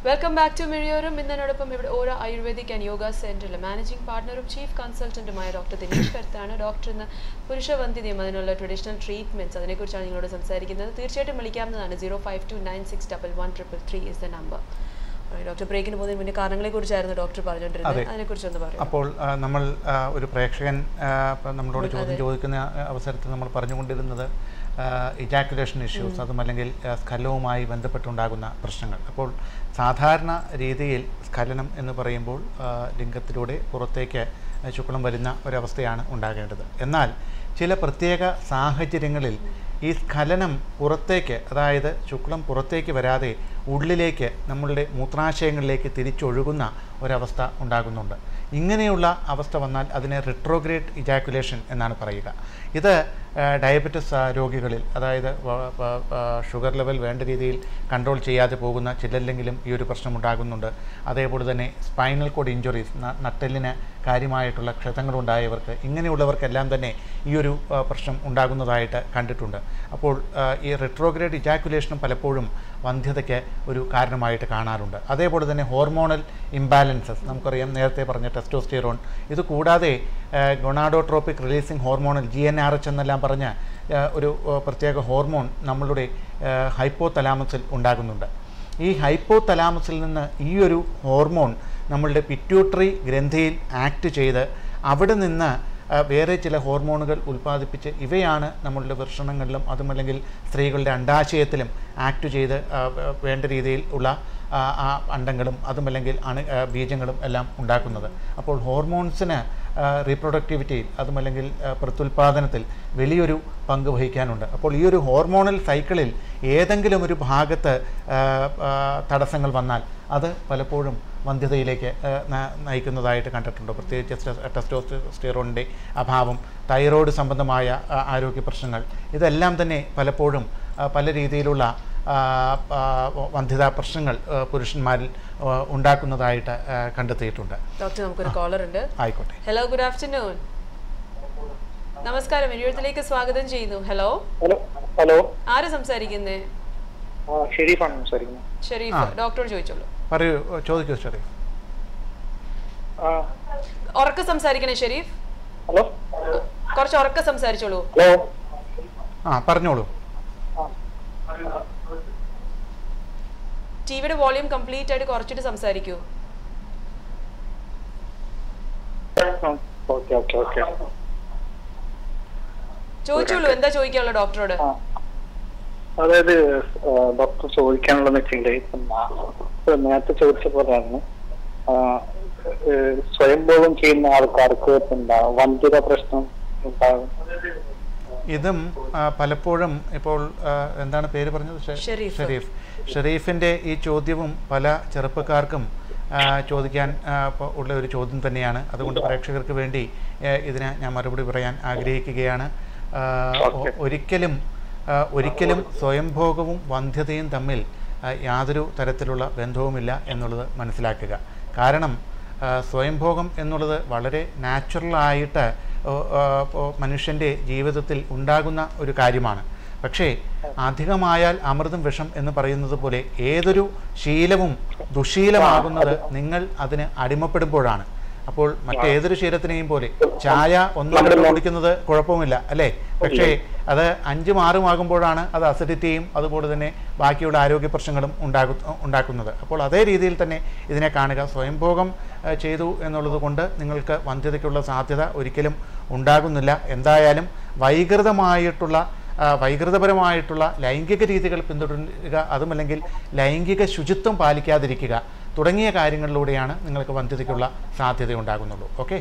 Welcome back to മിഴിയോറും ഇന്നോടൊപ്പം ഇവിടെ ഓരോ ആയുർവേദിക് ആൻഡ് യോഗ സെന്ററിലെ മാനേജിംഗ് പാർട്ണറും ചീഫ് കൺസൾട്ടന്റുമായ ഡോക്ടർ ദിനേഷ് കരുത്താണ് ഡോക്ടർ ഇന്ന് പുരുഷവന്ധ്യതയും അതിനുള്ള ട്രഡീഷണൽ ട്രീറ്റ്മെന്റ്സ് അതിനെക്കുറിച്ചാണ് നിങ്ങളോട് സംസാരിക്കുന്നത് തീർച്ചയായിട്ടും വിളിക്കാവുന്നതാണ് zero five two nine six double one triple three is the number doctor ബ്രേക്കിന് പോകുന്നതിന് മുന്നേ കാരണങ്ങളെ കുറിച്ചായിരുന്നു ഡോക്ടർ പറഞ്ഞുകൊണ്ടിരുന്നത് അതെ. അതിനെക്കുറിച്ച് ഒന്ന് പറയും അപ്പോൾ ആ, നമ്മൾ ആ, ഒരു പ്രേക്ഷകൻ ആ, ഇപ്പം നമ്മളോട് ചോദ്യം ചോദിക്കുന്ന ആ, അവസരത്തിൽ നമ്മൾ പറഞ്ഞുകൊണ്ടിരുന്നത് ഇജാക്കുലേഷൻ ഇഷ്യൂസ് അതും അല്ലെങ്കിൽ ആ, സ്ഖലനവുമായി ബന്ധപ്പെട്ടുണ്ടാകുന്ന പ്രശ്നങ്ങൾ അപ്പോൾ സാധാരണ രീതിയിൽ സ്ഖലനം എന്ന് പറയുമ്പോൾ ആ, ലിംഗത്തിലൂടെ പുറത്തേക്ക് ശുക്ലം വരുന്ന ഒരവസ്ഥയാണ് ഉണ്ടാകേണ്ടത് എന്നാൽ ചില പ്രത്യേക സാഹചര്യങ്ങളിൽ ഈ സ്ഖലനം പുറത്തേക്ക് അതായത് ശുക്ലം പുറത്തേക്ക് വരാതെ ഉള്ളിലേക്ക് നമ്മളുടെ മൂത്രാശയങ്ങളിലേക്ക് തിരിച്ചൊഴുകുന്ന ഒരവസ്ഥ ഉണ്ടാകുന്നുണ്ട് ഇങ്ങനെയുള്ള അവസ്ഥ വന്നാൽ അതിനെ റിട്രോഗ്രേഡ് ഇജാക്കുലേഷൻ എന്നാണ് പറയുക ഇത് ആ, ഡയബറ്റിസ് ആ, രോഗികളിൽ അതായത് വ- വ- ആ, ഷുഗർ ലെവൽ വേണ്ട രീതിയിൽ കൺട്രോൾ ചെയ്യാതെ പോകുന്ന ചിലരിലെങ്കിലും ഈ ഒരു പ്രശ്നം ഉണ്ടാകുന്നുണ്ട് അതേപോലെ തന്നെ സ്പൈനൽ കോഡ് ഇഞ്ചുറീസ് നട്ടെല്ലിന് കാര്യമായിട്ടുള്ള ക്ഷതങ്ങളുണ്ടായവർക്ക് ഇങ്ങനെയുള്ളവർക്കെല്ലാം തന്നെ ഈ ഒരു ആ, പ്രശ്നം ഉണ്ടാകുന്നതായിട്ട് കണ്ടിട്ടുണ്ട് അപ്പോൾ ആ, ഈ റിട്രോഗ്രേഡ് ഇജാക്കുലേഷനും പലപ്പോഴും വന്ധ്യതയ്ക്ക് ഒരു കാരണമായിട്ട് കാണാറുണ്ട് അതേപോലെ തന്നെ ഹോർമോണൽ ഇംബാലൻസസ് നമുക്കറിയാം നേരത്തെ പറഞ്ഞ ടെസ്റ്റോസ്റ്റിറോൺ ഇത് കൂടാതെ gonadotropic releasing hormonal G N R H എന്നെല്ലാം പറഞ്ഞ ആ, ഒരു ആ, പ്രത്യേക ഹോർമോൺ നമ്മളുടെ ഹൈപ്പോ തലാമസിൽ ഉണ്ടാകുന്നുണ്ട് ഈ ഹൈപ്പോ തലാമസിൽ നിന്ന് ഈ ഒരു ഹോർമോൺ നമ്മളുടെ പിറ്റ്യൂട്ടറി ഗ്രന്ഥിയിൽ ആക്ട് ചെയ്ത് അവിടെ നിന്ന് ആ, വേറെ ചില ഹോർമോണുകൾ ഉൽപ്പാദിപ്പിച്ച് ഇവയാണ് നമ്മളുടെ വൃഷണങ്ങളിലും അതുമല്ലെങ്കിൽ സ്ത്രീകളുടെ അണ്ടാശയത്തിലും ആക്ട് ചെയ്ത് ആ, വേ- വേണ്ട രീതിയിൽ ഉള്ള ആ, ആ അണ്ടങ്ങളും അതുമല്ലെങ്കിൽ അണു ആ, ബീജങ്ങളും എല്ലാം ഉണ്ടാക്കുന്നത് അപ്പോൾ ഹോർമോൺസിന് റീപ്രൊഡക്ടിവിറ്റിയിൽ അതുമല്ലെങ്കിൽ ആ, പ്രത്യുൽപാദനത്തിൽ വലിയൊരു പങ്ക് വഹിക്കാനുണ്ട് അപ്പോൾ ഈ ഒരു ഹോർമോണൽ സൈക്കിളിൽ ഏതെങ്കിലും ഒരു ഭാഗത്ത് ആ, ആ, തടസ്സങ്ങൾ വന്നാൽ അത് പലപ്പോഴും വന്ധ്യതയിലേക്ക് ആ, ന- നയിക്കുന്നതായിട്ട് കണ്ടിട്ടുണ്ട് പ്രത്യേകിച്ച് ടെസ്റ്റോസ്റ്റിറോണിൻ്റെ അഭാവം തൈറോയ്ഡ് സംബന്ധമായ ആ, ആരോഗ്യ പ്രശ്നങ്ങൾ ഇതെല്ലാം തന്നെ പലപ്പോഴും ആ, പല രീതിയിലുള്ള ആ, ആ, വന്ധ്യതാ പ്രശ്നങ്ങൾ ആ, പുരുഷന്മാരിൽ ആ, ഉണ്ടാക്കുന്നതായിട്ട് ആ, കണ്ടെത്തിയിട്ടുണ്ട് ഡോക്ടർ നമുക്കൊരു കോളർ ഉണ്ട് ആയിക്കോട്ടെ ഹലോ ഗുഡ് ആഫ്റ്റർനൂൺ നമസ്കാരം എഴുപത്തിലേക്ക് സ്വാഗതം ചെയ്യുന്നു ഹലോ ഹലോ ഹലോ ആര് സംസാരിക്കുന്നേ ആ ഷെരീഫാണ് സംസാരിക്കുന്നത് ഷെരീഫ് ഡോക്ടറോട് ചോദിച്ചോളൂ പറയൂ ചോദിക്കൂ ഷെറി ആ ഉറക്കെ സംസാരിക്കണേ ഷെരീഫ് ഹലോ കുറച്ച് ഉറക്കെ സംസാരിച്ചോളൂ ഹലോ ആ പറഞ്ഞോളൂ ടിവിയുടെ വോളിയം കംപ്ലീറ്റ് ആയിട്ട് കുറച്ചിട്ട് സംസാരിക്കൂ ഓക്കെ ഓക്കെ ഓക്കെ ചോദിച്ചോളൂ എന്താ ചോദിക്കാനുള്ള ഡോക്ടറോട് ആ അതായത് ഡോക്ടർ ചോദിക്കാനുള്ളതെന്ന് വെച്ചിട്ടുണ്ടെങ്കിൽ ഇപ്പം നാ- ഇപ്പൊ നേരത്തെ ചോദിച്ച പോലെയാണ് ആ, ഏ, സ്വയംഭോഗം ചെയ്യുന്ന ആൾക്കാർക്ക് എന്താ വന്ധ്യത പ്രശ്നം ഉണ്ടാകും ഇതും ആ, പലപ്പോഴും ഇപ്പോൾ ആ, എന്താണ് പേര് പറഞ്ഞത് ഷെ- ഷെരീഫ്. ഷെരീഫ് ഷെരീഫിൻ്റെ ഈ ചോദ്യവും പല ചെറുപ്പക്കാർക്കും ആ, ചോദിക്കാൻ ആ, പ- ഉള്ള ഒരു ചോദ്യം തന്നെയാണ് അതുകൊണ്ട് പ്രേക്ഷകർക്ക് വേണ്ടി ഏ, ഇതിന് ഞാൻ മറുപടി പറയാൻ ആഗ്രഹിക്കുകയാണ് ആ, ഒ- ഒരിക്കലും ആ, ഒരിക്കലും സ്വയംഭോഗവും വന്ധ്യതയും തമ്മിൽ ആ, യാതൊരു തരത്തിലുള്ള ബന്ധവുമില്ല എന്നുള്ളത് മനസ്സിലാക്കുക കാരണം ആ, സ്വയംഭോഗം എന്നുള്ളത് വളരെ നാച്ചുറലായിട്ട് മനുഷ്യൻ്റെ ജീവിതത്തിൽ ഉണ്ടാകുന്ന ഒരു കാര്യമാണ് പക്ഷേ അധികമായാൽ അമൃതം വിഷം എന്ന് പറയുന്നത് പോലെ ഏതൊരു ശീലവും ദുശീലമാകുന്നത് നിങ്ങൾ അതിന് അടിമപ്പെടുമ്പോഴാണ് അപ്പോൾ മറ്റേതൊരു ശീലത്തിനെയും പോലെ ചായ ഒന്നും രണ്ടും കുടിക്കുന്നത് കുഴപ്പമില്ല അല്ലേ പക്ഷേ അത് അഞ്ചും ആറും ആകുമ്പോഴാണ് അത് അസിഡിറ്റിയും അതുപോലെ തന്നെ ബാക്കിയുള്ള ആരോഗ്യ പ്രശ്നങ്ങളും ഉണ്ടാകു ഉണ്ടാക്കുന്നത് അപ്പോൾ അതേ രീതിയിൽ തന്നെ ഇതിനെ കാണുക സ്വയംഭോഗം ഏഹ്, ചെയ്തു എന്നുള്ളത് കൊണ്ട് നിങ്ങൾക്ക് വന്ധ്യതയ്ക്കുള്ള സാധ്യത ഒരിക്കലും ഉണ്ടാകുന്നില്ല എന്തായാലും വൈകൃതമായിട്ടുള്ള ആ, വൈകൃതപരമായിട്ടുള്ള ലൈംഗിക രീതികൾ പിന്തുടരുക അതുമല്ലെങ്കിൽ ലൈംഗിക ശുചിത്വം പാലിക്കാതിരിക്കുക തുടങ്ങിയ കാര്യങ്ങളിലൂടെയാണ് നിങ്ങൾക്ക് വന്ധ്യതയ്ക്കുള്ള സാധ്യത ഉണ്ടാകുന്നുള്ളൂ okay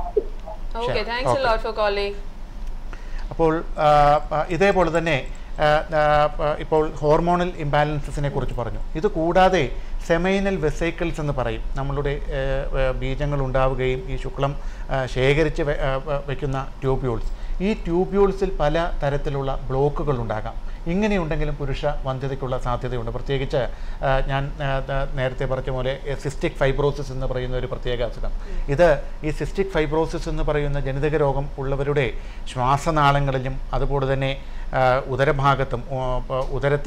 okay thanks Okay. Lot for calling അപ്പോൾ ആ, ആ, ഇതേപോലെ തന്നെ ആ, ആ, ആ, ഇപ്പോൾ ഹോർമോണൽ ഇംബാലൻസസിനെ കുറിച്ച് പറഞ്ഞു ഇത് കൂടാതെ സെമൈനൽ വെസൈക്കിൾസ് എന്ന് പറയും നമ്മളുടെ ഏ, ഏ, ബീജങ്ങൾ ഉണ്ടാവുകയും ഈ ശുക്ലം ആ, ശേഖരിച്ച് വെ- ആ, വ- വയ്ക്കുന്ന ട്യൂബ്യൂൾസ് ഈ ട്യൂബ്യൂൾസിൽ പല തരത്തിലുള്ള ബ്ലോക്കുകൾ ഉണ്ടാകാം ഇങ്ങനെയുണ്ടെങ്കിലും പുരുഷ വന്ധ്യതയ്ക്കുള്ള സാധ്യതയുണ്ട് പ്രത്യേകിച്ച് ആ, ഞാൻ ആ, ദ- നേരത്തെ പറഞ്ഞ പോലെ സിസ്റ്റിക് ഫൈബ്രോസിസ് എന്ന് പറയുന്ന ഒരു പ്രത്യേക അസുഖം ഇത് ഈ സിസ്റ്റിക് ഫൈബ്രോസിസ് എന്ന് പറയുന്ന ജനിതക രോഗം ഉള്ളവരുടെ ശ്വാസനാളങ്ങളിലും അതുപോലെ തന്നെ ആ, ഉദരഭാഗത്തും ഓ, പ- ഉദരത്തിലും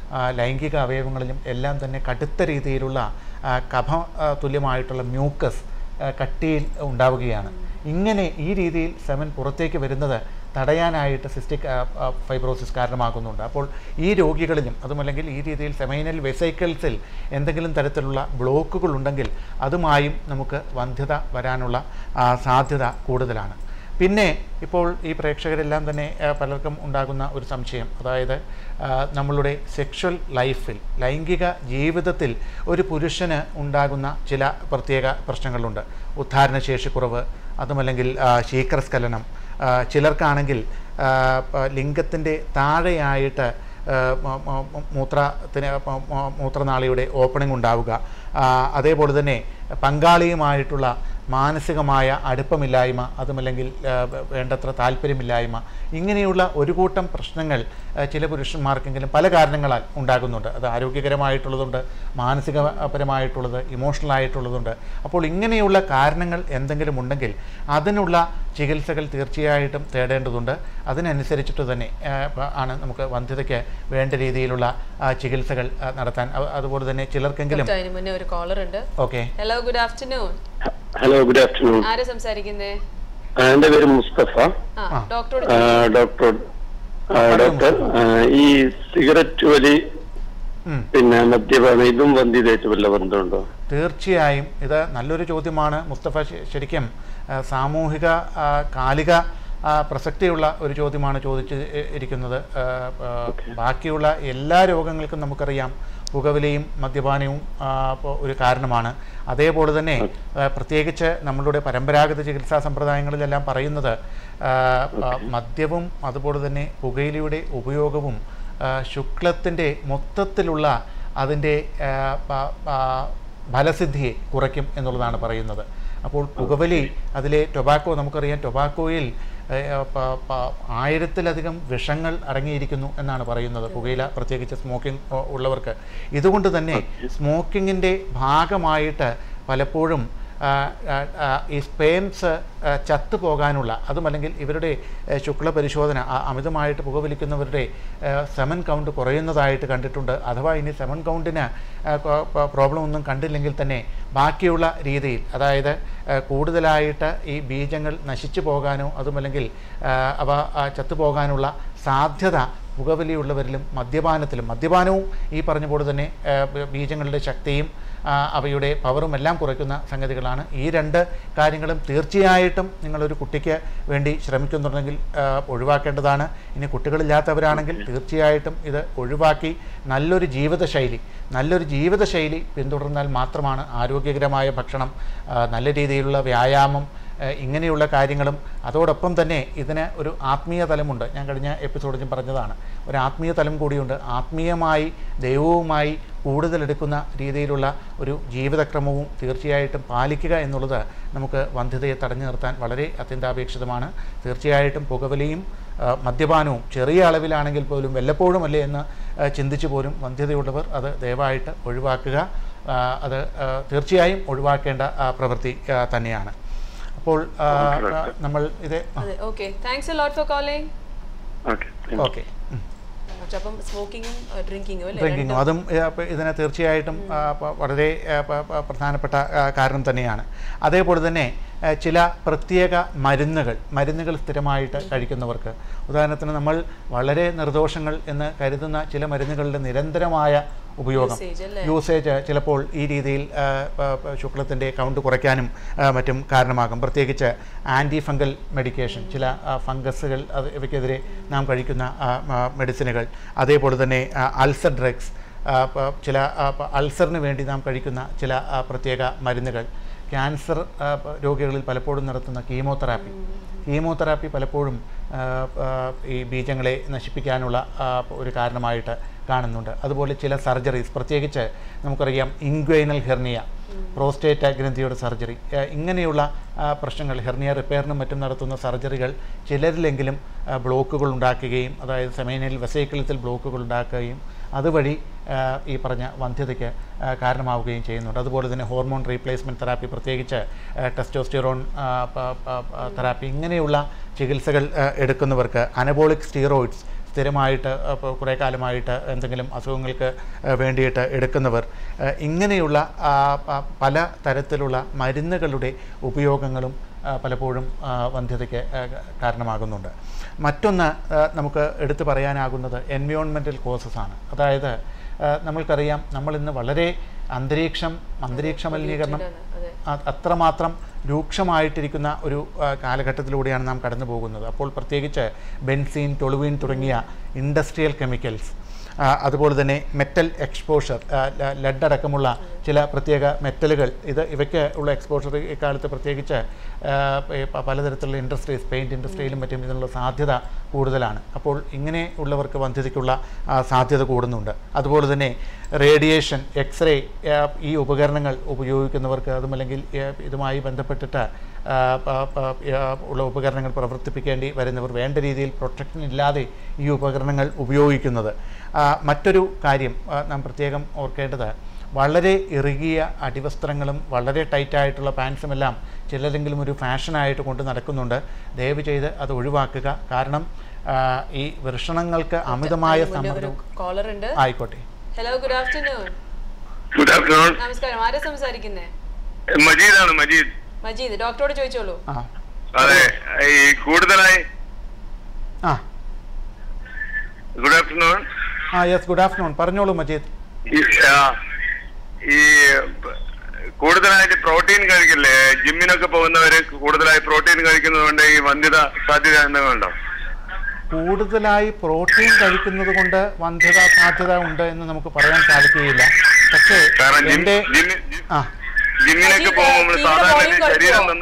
ആ, ലൈംഗിക അവയവങ്ങളിലും എല്ലാം തന്നെ കടുത്ത രീതിയിലുള്ള ആ, കഫ ആ, തുല്യമായിട്ടുള്ള മ്യൂക്കസ് ആ, കട്ടിയിൽ ഉണ്ടാവുകയാണ് ഇങ്ങനെ ഈ രീതിയിൽ സെമൻ പുറത്തേക്ക് വരുന്നത് തടയാനായിട്ട് സിസ്റ്റിക് ഫൈബ്രോസിസ് കാരണമാകുന്നുണ്ട് അപ്പോൾ ഈ രോഗികളിലും അതുമല്ലെങ്കിൽ ഈ രീതിയിൽ സെമൈനൽ വെസൈക്കിൾസിൽ എന്തെങ്കിലും തരത്തിലുള്ള ബ്ലോക്കുകൾ ഉണ്ടെങ്കിൽ അതുമായും നമുക്ക് വന്ധ്യത വരാനുള്ള ആ, സാധ്യത കൂടുതലാണ് പിന്നെ ഇപ്പോൾ ഈ പ്രേക്ഷകരെല്ലാം തന്നെ ആ, പലർക്കും ഉണ്ടാകുന്ന ഒരു സംശയം അതായത് ആ, നമ്മളുടെ സെക്ഷൽ ലൈഫിൽ ലൈംഗിക ജീവിതത്തിൽ ഒരു പുരുഷന് ഉണ്ടാകുന്ന ചില പ്രത്യേക പ്രശ്നങ്ങളുണ്ട് ഉദ്ധാരണശേഷിക്കുറവ് അതുമല്ലെങ്കിൽ ആ, ശീഘ്രസ്ഖലനം ആ, ചിലർക്കാണെങ്കിൽ ലിംഗത്തിൻ്റെ താഴെയായിട്ട് ആ, മ- മ- മ- മൂത്രത്തിന് മ- മ- മൂത്രനാളിയുടെ ഓപ്പണിംഗ് ഉണ്ടാവുക ആ, അതേപോലെ തന്നെ പങ്കാളിയുമായിട്ടുള്ള മാനസികമായ അടുപ്പമില്ലായ്മ അതുമല്ലെങ്കിൽ ആ, വേ- വേണ്ടത്ര താല്പര്യമില്ലായ്മ ഇങ്ങനെയുള്ള ഒരു കൂട്ടം പ്രശ്നങ്ങൾ ആ, ചില പുരുഷന്മാർക്കെങ്കിലും പല കാരണങ്ങളാൽ ഉണ്ടാകുന്നുണ്ട് അത് ആരോഗ്യകരമായിട്ടുള്ളതുണ്ട് മാനസികപരമായിട്ടുള്ളത് ഇമോഷണൽ ആയിട്ടുള്ളതുണ്ട് അപ്പോൾ ഇങ്ങനെയുള്ള കാരണങ്ങൾ എന്തെങ്കിലും ഉണ്ടെങ്കിൽ അതിനുള്ള ചികിത്സകൾ തീർച്ചയായിട്ടും തേടേണ്ടതുണ്ട് അതിനനുസരിച്ചിട്ട് തന്നെ ആ, പ- ആണ് നമുക്ക് വന്ധ്യതയ്ക്ക് വേണ്ട രീതിയിലുള്ള ആ, ചികിത്സകൾ ആ, നടത്താൻ അ- അതുപോലെ തന്നെ ചിലർക്കെങ്കിലും ഡോക്ടർ, അതിന് മുന്നേ ഒരു കോളർ ഉണ്ട് okay hello good afternoon hello good afternoon ആരാ സംസാരിക്കുന്നേ എന്റെ പേര് മുസ്തഫ ആ ആ. ഡോക്ടറോട് ആ, ഡോക്ടർ ആ, പറയൂ, ഡോക്ടർ ആ, ഈ സിഗരറ്റ് വലി ഉം. പിന്നെ മദ്യപാനം ഇതും വന്ധ്യതയായിട്ട് വല്ല ബന്ധമുണ്ടോ തീർച്ചയായും ഇത് നല്ലൊരു ചോദ്യമാണ് മുസ്തഫ ശ- ശരിക്കും ആ, സാമൂഹിക ആ, കാലിക ആ, പ്രസക്തിയുള്ള ഒരു ചോദ്യമാണ് ചോദിച്ച് ഇ- ഇരിക്കുന്നത് ആ, ആ, ബാക്കിയുള്ള എല്ലാ രോഗങ്ങൾക്കും നമുക്കറിയാം പുകവലിയും മദ്യപാനവും ആ, ഇപ്പോൾ ഒരു കാരണമാണ് അതേപോലെ തന്നെ ആ, പ്രത്യേകിച്ച് നമ്മളുടെ പരമ്പരാഗത ചികിത്സാ സമ്പ്രദായങ്ങളിലെല്ലാം പറയുന്നത് ആ, ആ, മദ്യവും അതുപോലെ തന്നെ പുകയിലയുടെ ഉപയോഗവും ആ, ശുക്ലത്തിൻ്റെ മൊത്തത്തിലുള്ള അതിൻ്റെ ആ, പ- പ- ഫലസിദ്ധിയെ കുറയ്ക്കും എന്നുള്ളതാണ് പറയുന്നത് അപ്പോൾ പുകവലി അതിലെ ടൊബാക്കോ നമുക്കറിയാം ടൊബാക്കോയിൽ ഏഹ്, പ- പ- ആയിരത്തിലധികം വിഷങ്ങൾ അടങ്ങിയിരിക്കുന്നു എന്നാണ് പറയുന്നത് പുകയില പ്രത്യേകിച്ച് സ്മോക്കിംഗ് ഉ- ഉള്ളവർക്ക് ഇതുകൊണ്ട് തന്നെ സ്മോക്കിങ്ങിൻ്റെ ഭാഗമായിട്ട് പലപ്പോഴും ആ, ആ, ആ, ഈ സ്പേംസ് ചത്തു പോകാനുള്ള അതുമല്ലെങ്കിൽ ഇവരുടെ ആ, ശുക്ല പരിശോധന ആ, അമിതമായിട്ട് പുകവലിക്കുന്നവരുടെ ആ, സെമൻ കൗണ്ട് കുറയുന്നതായിട്ട് കണ്ടിട്ടുണ്ട് അഥവാ ഇനി സെമൻ കൗണ്ടിന് ആ, കൊ- പ- പ്രോബ്ലം ഒന്നും കണ്ടില്ലെങ്കിൽ തന്നെ ബാക്കിയുള്ള രീതിയിൽ അതായത് ആ, കൂടുതലായിട്ട് ഈ ബീജങ്ങൾ നശിച്ചു പോകാനോ അതുമല്ലെങ്കിൽ ആ, അവ ആ, ചത്തുപോകാനുള്ള സാധ്യത പുകവലിയുള്ളവരിലും മദ്യപാനത്തിലും മദ്യപാനവും ഈ പറഞ്ഞ പോലെ തന്നെ ആ, ബ- ബീജങ്ങളുടെ ശക്തിയും ആ, അവയുടെ പവറും എല്ലാം കുറയ്ക്കുന്ന സംഗതികളാണ് ഈ രണ്ട് കാര്യങ്ങളും തീർച്ചയായിട്ടും നിങ്ങളൊരു കുട്ടിക്ക് വേണ്ടി ശ്രമിക്കുന്നുണ്ടെങ്കിൽ ആ, ഒഴിവാക്കേണ്ടതാണ് ഇനി കുട്ടികളില്ലാത്തവരാണെങ്കിൽ തീർച്ചയായിട്ടും ഇത് ഒഴിവാക്കി നല്ലൊരു ജീവിതശൈലി നല്ലൊരു ജീവിതശൈലി പിന്തുടർന്നാൽ മാത്രമാണ് ആരോഗ്യകരമായ ഭക്ഷണം ആ, നല്ല രീതിയിലുള്ള വ്യായാമം ഏഹ് ഇങ്ങനെയുള്ള കാര്യങ്ങളും അതോടൊപ്പം തന്നെ ഇതിന് ഒരു ആത്മീയ തലമുണ്ട് ഞാൻ കഴിഞ്ഞ എപ്പിസോഡിൽ ഞാൻ പറഞ്ഞതാണ് ഒരു ആത്മീയ തലം കൂടിയുണ്ട് ആത്മീയമായി ദൈവവുമായി കൂടുതലെടുക്കുന്ന രീതിയിലുള്ള ഒരു ജീവിതക്രമവും തീർച്ചയായിട്ടും പാലിക്കുക എന്നുള്ളത് നമുക്ക് വന്ധ്യതയെ തടഞ്ഞു നിർത്താൻ വളരെ അത്യന്താപേക്ഷിതമാണ് തീർച്ചയായിട്ടും പുകവലിയും ആ, മദ്യപാനവും ചെറിയ അളവിലാണെങ്കിൽ പോലും വല്ലപ്പോഴും അല്ലേ എന്ന് ആ, ചിന്തിച്ചു പോലും വന്ധ്യതയുള്ളവർ അത് ദയവായിട്ട് ഒഴിവാക്കുക ആ, അത് ആ, തീർച്ചയായും ഒഴിവാക്കേണ്ട ആ, പ്രവൃത്തി ആ, തന്നെയാണ് അപ്പോൾ ആ, ആ, നമ്മൾ ഇത് അതെ okay thanks lot for calling okay okay അപ്പം സ്മോക്കിങ്ങും ഡ്രിങ്കിങ്ങും അല്ലേ ഡ്രിങ്കിങ്ങും അതും ഏ, അപ്പൊ ഇതിന് തീർച്ചയായിട്ടും ആ, പ- വളരെ ആ, പ- പ- പ്രധാനപ്പെട്ട ആ, കാരണം തന്നെയാണ് അതേപോലെ തന്നെ ആ, ചില പ്രത്യേക മരുന്നുകൾ മരുന്നുകൾ സ്ഥിരമായിട്ട് കഴിക്കുന്നവർക്ക് ഉദാഹരണത്തിന് നമ്മൾ വളരെ നിർദോഷങ്ങൾ എന്ന് കരുതുന്ന ചില മരുന്നുകളുടെ നിരന്തരമായ ഉപയോഗം Usage അല്ലേ? യൂസേജ് ചിലപ്പോൾ ഈ രീതിയിൽ ആ, പ- പ- ശുക്ലത്തിൻ്റെ കൗണ്ട് കുറയ്ക്കാനും ആ, മറ്റും കാരണമാകും പ്രത്യേകിച്ച് ആൻറ്റി ഫംഗൽ മെഡിക്കേഷൻ ചില ആ, ഫംഗസുകൾ അത് ഇവയ്ക്കെതിരെ നാം കഴിക്കുന്ന ആ, ആ, മെഡിസിനുകൾ അതേപോലെ തന്നെ ആ, അൾസർ ഡ്രഗ്സ് ആ, പ- ചില ആ, പ- അൾസറിന് വേണ്ടി നാം കഴിക്കുന്ന ചില ആ, പ്രത്യേക മരുന്നുകൾ ക്യാൻസർ ആ, പ- രോഗികളിൽ പലപ്പോഴും നടത്തുന്ന കീമോതെറാപ്പി കീമോതെറാപ്പി പലപ്പോഴും ആ, ആ, ഈ ബീജങ്ങളെ നശിപ്പിക്കാനുള്ള ആ, ഒരു കാരണമായിട്ട് കാണുന്നുണ്ട് അതുപോലെ ചില സർജറീസ് പ്രത്യേകിച്ച് നമുക്കറിയാം ഇൻഗ്വൈനൽ ഹെർണിയ പ്രോസ്റ്റേറ്റ് ഗ്രന്ഥിയുടെ സർജറി ആ, ഇങ്ങനെയുള്ള ആ, പ്രശ്നങ്ങൾ ഹെർണിയ റിപ്പയറിനും മറ്റും നടത്തുന്ന സർജറികൾ ചിലരിലെങ്കിലും ആ, ബ്ലോക്കുകൾ ഉണ്ടാക്കുകയും അതായത് സെമൈനൽ വെസൈക്കിളത്തിൽ ബ്ലോക്കുകൾ ഉണ്ടാക്കുകയും അതുവഴി ആ, ഈ പറഞ്ഞ വന്ധ്യതയ്ക്ക് ആ, കാരണമാവുകയും ചെയ്യുന്നുണ്ട് അതുപോലെ തന്നെ ഹോർമോൺ റീപ്ലേസ്മെൻറ്റ് തെറാപ്പി പ്രത്യേകിച്ച് ടെസ്റ്റോസ്റ്റിറോൺ തെറാപ്പി ഇങ്ങനെയുള്ള ചികിത്സകൾ ആ, എടുക്കുന്നവർക്ക് അനബോളിക് സ്റ്റീറോയിഡ്സ് സ്ഥിരമായിട്ട് ഇപ്പോൾ കുറേ കാലമായിട്ട് എന്തെങ്കിലും അസുഖങ്ങൾക്ക് ആ, വേണ്ടിയിട്ട് എടുക്കുന്നവർ ആ, ഇങ്ങനെയുള്ള ആ, പ- പല തരത്തിലുള്ള മരുന്നുകളുടെ ഉപയോഗങ്ങളും ആ, പലപ്പോഴും ആ, വന്ധ്യതയ്ക്ക് ആ, കാരണമാകുന്നുണ്ട് മറ്റൊന്ന് ആ, നമുക്ക് എടുത്തു പറയാനാകുന്നത് എൻവയോൺമെൻറ്റൽ കോസസ് ആണ് അതായത് ആ, നമ്മൾക്കറിയാം നമ്മളിന്ന് വളരെ അന്തരീക്ഷം അന്തരീക്ഷ മലിനീകരണം അതെ അ- അത്രമാത്രം രൂക്ഷമായിട്ടിരിക്കുന്ന ഒരു ആ, കാലഘട്ടത്തിലൂടെയാണ് നാം കടന്നു പോകുന്നത് അപ്പോൾ പ്രത്യേകിച്ച് ബെൻസീൻ ടൊളുവീൻ തുടങ്ങിയ ഇൻഡസ്ട്രിയൽ കെമിക്കൽസ് ആ, അതുപോലെ തന്നെ മെറ്റൽ എക്സ്പോഷർ ലെഡ് അടക്കമുള്ള ചില പ്രത്യേക മെറ്റലുകൾ ഇത് ഇവയ്ക്ക് ഉള്ള എക്സ്പോഷർ ഇക്കാലത്ത് പ്രത്യേകിച്ച് ആ, പ- പ- പലതരത്തിലുള്ള ഇൻഡസ്ട്രീസ് പെയിൻറ്റ് ഇൻഡസ്ട്രിയിലും മറ്റും ഇതിനുള്ള സാധ്യത കൂടുതലാണ് അപ്പോൾ ഇങ്ങനെ ഉള്ളവർക്ക് വന്ധ്യതയ്ക്കുള്ള ആ, സാധ്യത കൂടുന്നുണ്ട് അതുപോലെ തന്നെ റേഡിയേഷൻ എക്സ്റേ ഈ ഉപകരണങ്ങൾ ഉപയോഗിക്കുന്നവർക്ക് അതുമല്ലെങ്കിൽ ആ, ഇതുമായി ബന്ധപ്പെട്ടിട്ട് ആ, പ- പ- ആ, ഉള്ള ഉപകരണങ്ങൾ പ്രവർത്തിപ്പിക്കേണ്ടി വരുന്നവർ വേണ്ട രീതിയിൽ പ്രൊട്ടക്ഷൻ ഇല്ലാതെ ഈ ഉപകരണങ്ങൾ ഉപയോഗിക്കുന്നത് ആ, മറ്റൊരു കാര്യം ആ, നാം പ്രത്യേകം ഓർക്കേണ്ടത് വളരെ ഇറുകിയ അടിവസ്ത്രങ്ങളും വളരെ ടൈറ്റായിട്ടുള്ള പാൻസും എല്ലാം ചിലരെങ്കിലും ഒരു ഫാഷനായിട്ട് കൊണ്ട് നടക്കുന്നുണ്ട് ദയവ് ചെയ്ത് അത് ഒഴിവാക്കുക കാരണം ആ, ഈ വൃഷണങ്ങൾക്ക് അമിതമായ മുന്നേ ഒരു സമ്മർദ്ദം കോളർ ഉണ്ട് ആയിക്കോട്ടെ hello good afternoon good afternoon നമസ്കാരം ആരാ സംസാരിക്കുന്നേ മജീദാണ് മജീദ് മജീദ് ഡോക്ടറോട് ചോദിച്ചോളൂ ആ അതെ ഈ കൂടുതലായി ആ ഗുഡ് ആഫ്റ്റർനൂൺ ആ യെസ് ഗുഡ് ആഫ്റ്റർനൂൺ പറഞ്ഞോളൂ മജീദ് ഈ ആ, ഈ പ- കൂടുതലായിട്ട് പ്രോട്ടീൻ കഴിക്കില്ലേ ജിമ്മിനൊക്കെ പോകുന്നവര് കൂടുതലായി പ്രോട്ടീൻ കഴിക്കുന്നത് കൊണ്ട് ഈ വന്ധ്യത സാധ്യത എന്തെങ്കിലും ഉണ്ടോ കൂടുതലായി പ്രോട്ടീൻ കഴിക്കുന്നത് കൊണ്ട് വന്ധ്യത സാധ്യത ഉണ്ട് എന്ന് നമുക്ക് പറയാൻ സാധിക്കുകയില്ല പക്ഷേ കാരണം ജിം എൻ്റെ ജിമ്മി- ജി- ആ ജിമ്മിനൊക്കെ മജീദ്, പോകുമ്പോൾ നമ്മൾ തീവ്ര സാധാരണ volume ഈ ശരീരം കുറയ്ക്കുവോ? നന്ന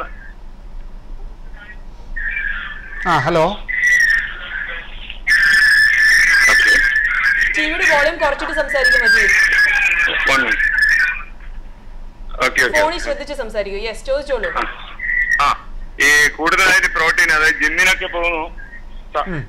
ആ ഹലോ ഓക്കെ ടിവിയുടെ വോളിയം കുറച്ചിട്ട് സംസാരിക്കും മജീദ് വൺ ഓക്കെ ഓക്കെ ഫോണിൽ ശ്രദ്ധിച്ച് സംസാരിക്കൂ യെസ് ചോദിച്ചോളൂ ആ. ആ ഈ കൂടുതലായിട്ട് പ്രോട്ടീൻ അതായത് ജിമ്മിനൊക്കെ പോകുന്നു സ- ഉം.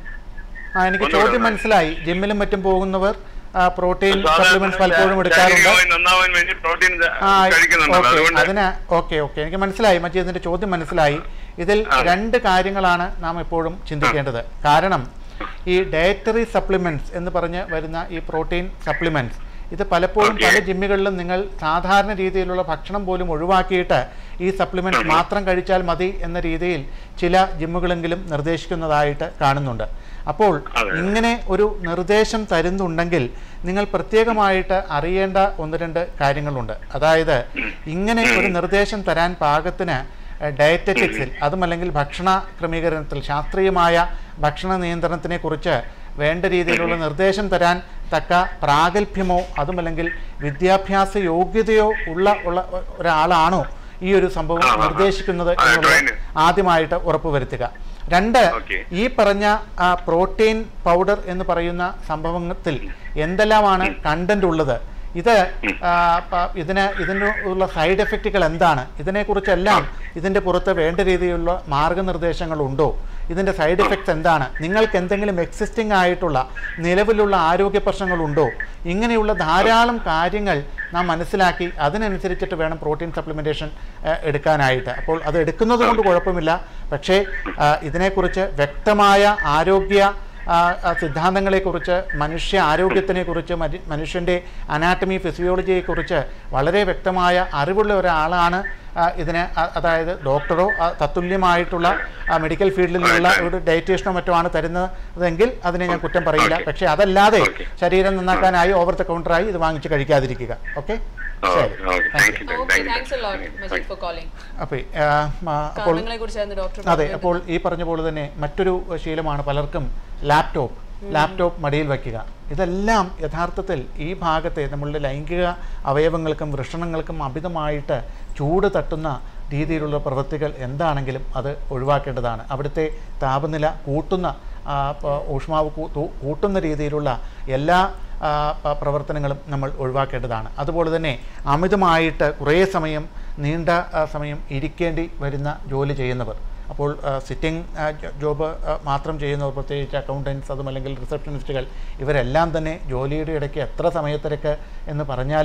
ആ എനിക്ക് ഒന്നുകൂടെ ചോദ്യം ഒന്ന്. മനസ്സിലായി ജിമ്മിലും മറ്റും പോകുന്നവർ ആ, പ്രോട്ടീൻ സാധാരണ സപ്ലിമെന്റ്സ് പലപ്പോഴും എടുക്കാറുണ്ട് ശാരീരികമായി നന്നാവാൻ വേണ്ടി പ്രോട്ടീൻ ആ കഴിക്കുന്നുണ്ടല്ലോ ഓക്കെ അതുകൊണ്ട് അതിന് ഓക്കെ ഓക്കെ എനിക്ക് മനസ്സിലായി മറ്റേതിൻ്റെ ചോദ്യം മനസ്സിലായി ഇതിൽ ആ. രണ്ട് കാര്യങ്ങളാണ് നാം എപ്പോഴും ചിന്തിക്കേണ്ടത് കാരണം ഈ ഡയറ്ററി സപ്ലിമെന്റ്സ് എന്ന് പറഞ്ഞ് വരുന്ന ഈ പ്രോട്ടീൻ സപ്ലിമെന്റ്സ് ഇത് പലപ്പോഴും Okay. പല ജിമ്മുകളിലും നിങ്ങൾ സാധാരണ രീതിയിലുള്ള ഭക്ഷണം പോലും ഒഴിവാക്കിയിട്ട് ഈ സപ്ലിമെന്റ്സ് മാത്രം കഴിച്ചാൽ മതി എന്ന രീതിയിൽ ചില ജിമ്മുകളെങ്കിലും നിർദ്ദേശിക്കുന്നതായിട്ട് കാണുന്നുണ്ട് അപ്പോൾ അതെ. ഇങ്ങനെ ഒരു നിർദ്ദേശം തരുന്നുണ്ടെങ്കിൽ നിങ്ങൾ പ്രത്യേകമായിട്ട് അറിയേണ്ട ഒന്ന് രണ്ട് കാര്യങ്ങളുണ്ട് അതായത് ഇങ്ങനെ ഒരു നിർദ്ദേശം തരാൻ പാകത്തിന് ഡയറ്ററ്റിക്സിൽ അതുമല്ലെങ്കിൽ ഭക്ഷണ ക്രമീകരണത്തിൽ ശാസ്ത്രീയമായ ഭക്ഷണ നിയന്ത്രണത്തിനെ കുറിച്ച് വേണ്ട രീതിയിലുള്ള നിർദ്ദേശം തരാൻ തക്ക പ്രാഗൽഭ്യമോ അതുമല്ലെങ്കിൽ വിദ്യാഭ്യാസ യോഗ്യതയോ ഉള്ള ഉള്ള ഒരാളാണോ ഈ ഒരു സംഭവം ആ, ആ, ആ. നിർദ്ദേശിക്കുന്നത് ആ, എന്നുള്ളത് trained. ആദ്യമായിട്ട് ഉറപ്പുവരുത്തുക രണ്ട് Okay. ഈ പറഞ്ഞ ആ, പ്രോട്ടീൻ പൗഡർ എന്ന് പറയുന്ന സംഭവത്തിൽ എന്തെല്ലാമാണ് കണ്ടന്റ് ഉള്ളത് ഇത് ആ, പ- ഇതിന് ഇതിന് ഉള്ള സൈഡ് എഫക്റ്റുകൾ എന്താണ് ഇതിനെക്കുറിച്ചെല്ലാം ഇതിൻ്റെ പുറത്ത് വേണ്ട രീതിയിലുള്ള മാർഗനിർദ്ദേശങ്ങളുണ്ടോ ഇതിൻ്റെ സൈഡ് എഫക്ട്സ് എന്താണ് നിങ്ങൾക്ക് എന്തെങ്കിലും എക്സിസ്റ്റിംഗ് ആയിട്ടുള്ള നിലവിലുള്ള ആരോഗ്യ പ്രശ്നങ്ങളുണ്ടോ ഇങ്ങനെയുള്ള ധാരാളം കാര്യങ്ങൾ നാം മനസ്സിലാക്കി അതിനനുസരിച്ചിട്ട് വേണം പ്രോട്ടീൻ സപ്ലിമെൻറ്റേഷൻ എടുക്കാനായിട്ട് അപ്പോൾ അത് എടുക്കുന്നത് കൊണ്ട് കുഴപ്പമില്ല പക്ഷേ ആ, ഇതിനെക്കുറിച്ച് വ്യക്തമായ ആരോഗ്യ ആ, ആ, സിദ്ധാന്തങ്ങളെക്കുറിച്ച് മനുഷ്യ ആരോഗ്യത്തിനെക്കുറിച്ച് മരി- മനുഷ്യൻ്റെ അനാട്ടമി ഫിസിയോളജിയെക്കുറിച്ച് വളരെ വ്യക്തമായ അറിവുള്ള ഒരാളാണ് ആ, ഇതിന് അ- അതായത് ഡോക്ടറോ ആ, തത്തുല്യമായിട്ടുള്ള ആ, മെഡിക്കൽ ഫീൽഡിലുള്ള ഒരു ഡയറ്റീഷ്യനോ മറ്റോ ആണ് തരുന്നതെങ്കിൽ അതിനെ ഞാൻ കുറ്റം പറയില്ല Okay. പക്ഷേ അതല്ലാതെ Okay. ശരീരം നന്നാക്കാനായി ഓവർ ദ കൗണ്ടറായി ഇത് വാങ്ങിച്ച് കഴിക്കാതിരിക്കുക ഓക്കെ ശരി thank you okay thanks a lot Majeed for calling അപ്പോൾ അപ്പോൾ കാരണങ്ങളെ കുറിച്ചായിരുന്നു ഡോക്ടർ അതെ അപ്പോൾ ഈ പറഞ്ഞ പോലെ തന്നെ മറ്റൊരു ശീലമാണ് പലർക്കും ലാപ്ടോപ്പ് ലാപ്ടോപ്പ് മടിയിൽ വയ്ക്കുക ഇതെല്ലാം യഥാർത്ഥത്തിൽ ഈ ഭാഗത്തെ നമ്മളുടെ ലൈംഗിക അവയവങ്ങൾക്കും വൃഷണങ്ങൾക്കും അമിതമായിട്ട് ചൂട് തട്ടുന്ന രീതിയിലുള്ള പ്രവൃത്തികൾ എന്താണെങ്കിലും അത് ഒഴിവാക്കേണ്ടതാണ് അവിടുത്തെ താപനില കൂട്ടുന്ന ആ, പ- ഊഷ്മാവ് കൂ- തൂ- കൂട്ടുന്ന രീതിയിലുള്ള എല്ലാ ആ, പ- പ്രവർത്തനങ്ങളും നമ്മൾ ഒഴിവാക്കേണ്ടതാണ് അതുപോലെ തന്നെ അമിതമായിട്ട് കുറേ സമയം നീണ്ട ആ, സമയം ഇരിക്കേണ്ടി വരുന്ന ജോലി ചെയ്യുന്നവർ അപ്പോൾ സിറ്റിംഗ് ജോബ് മാത്രം ചെയ്യുന്നവർ പ്രത്യേകിച്ച് അക്കൗണ്ടൻസ് അതും അല്ലെങ്കിൽ റിസപ്ഷനിസ്റ്റുകൾ ഇവരെല്ലാം തന്നെ ജോലിയുടെ ഇടയ്ക്ക് എത്ര സമയത്തിരക്ക് എന്ന് പറഞ്ഞാലും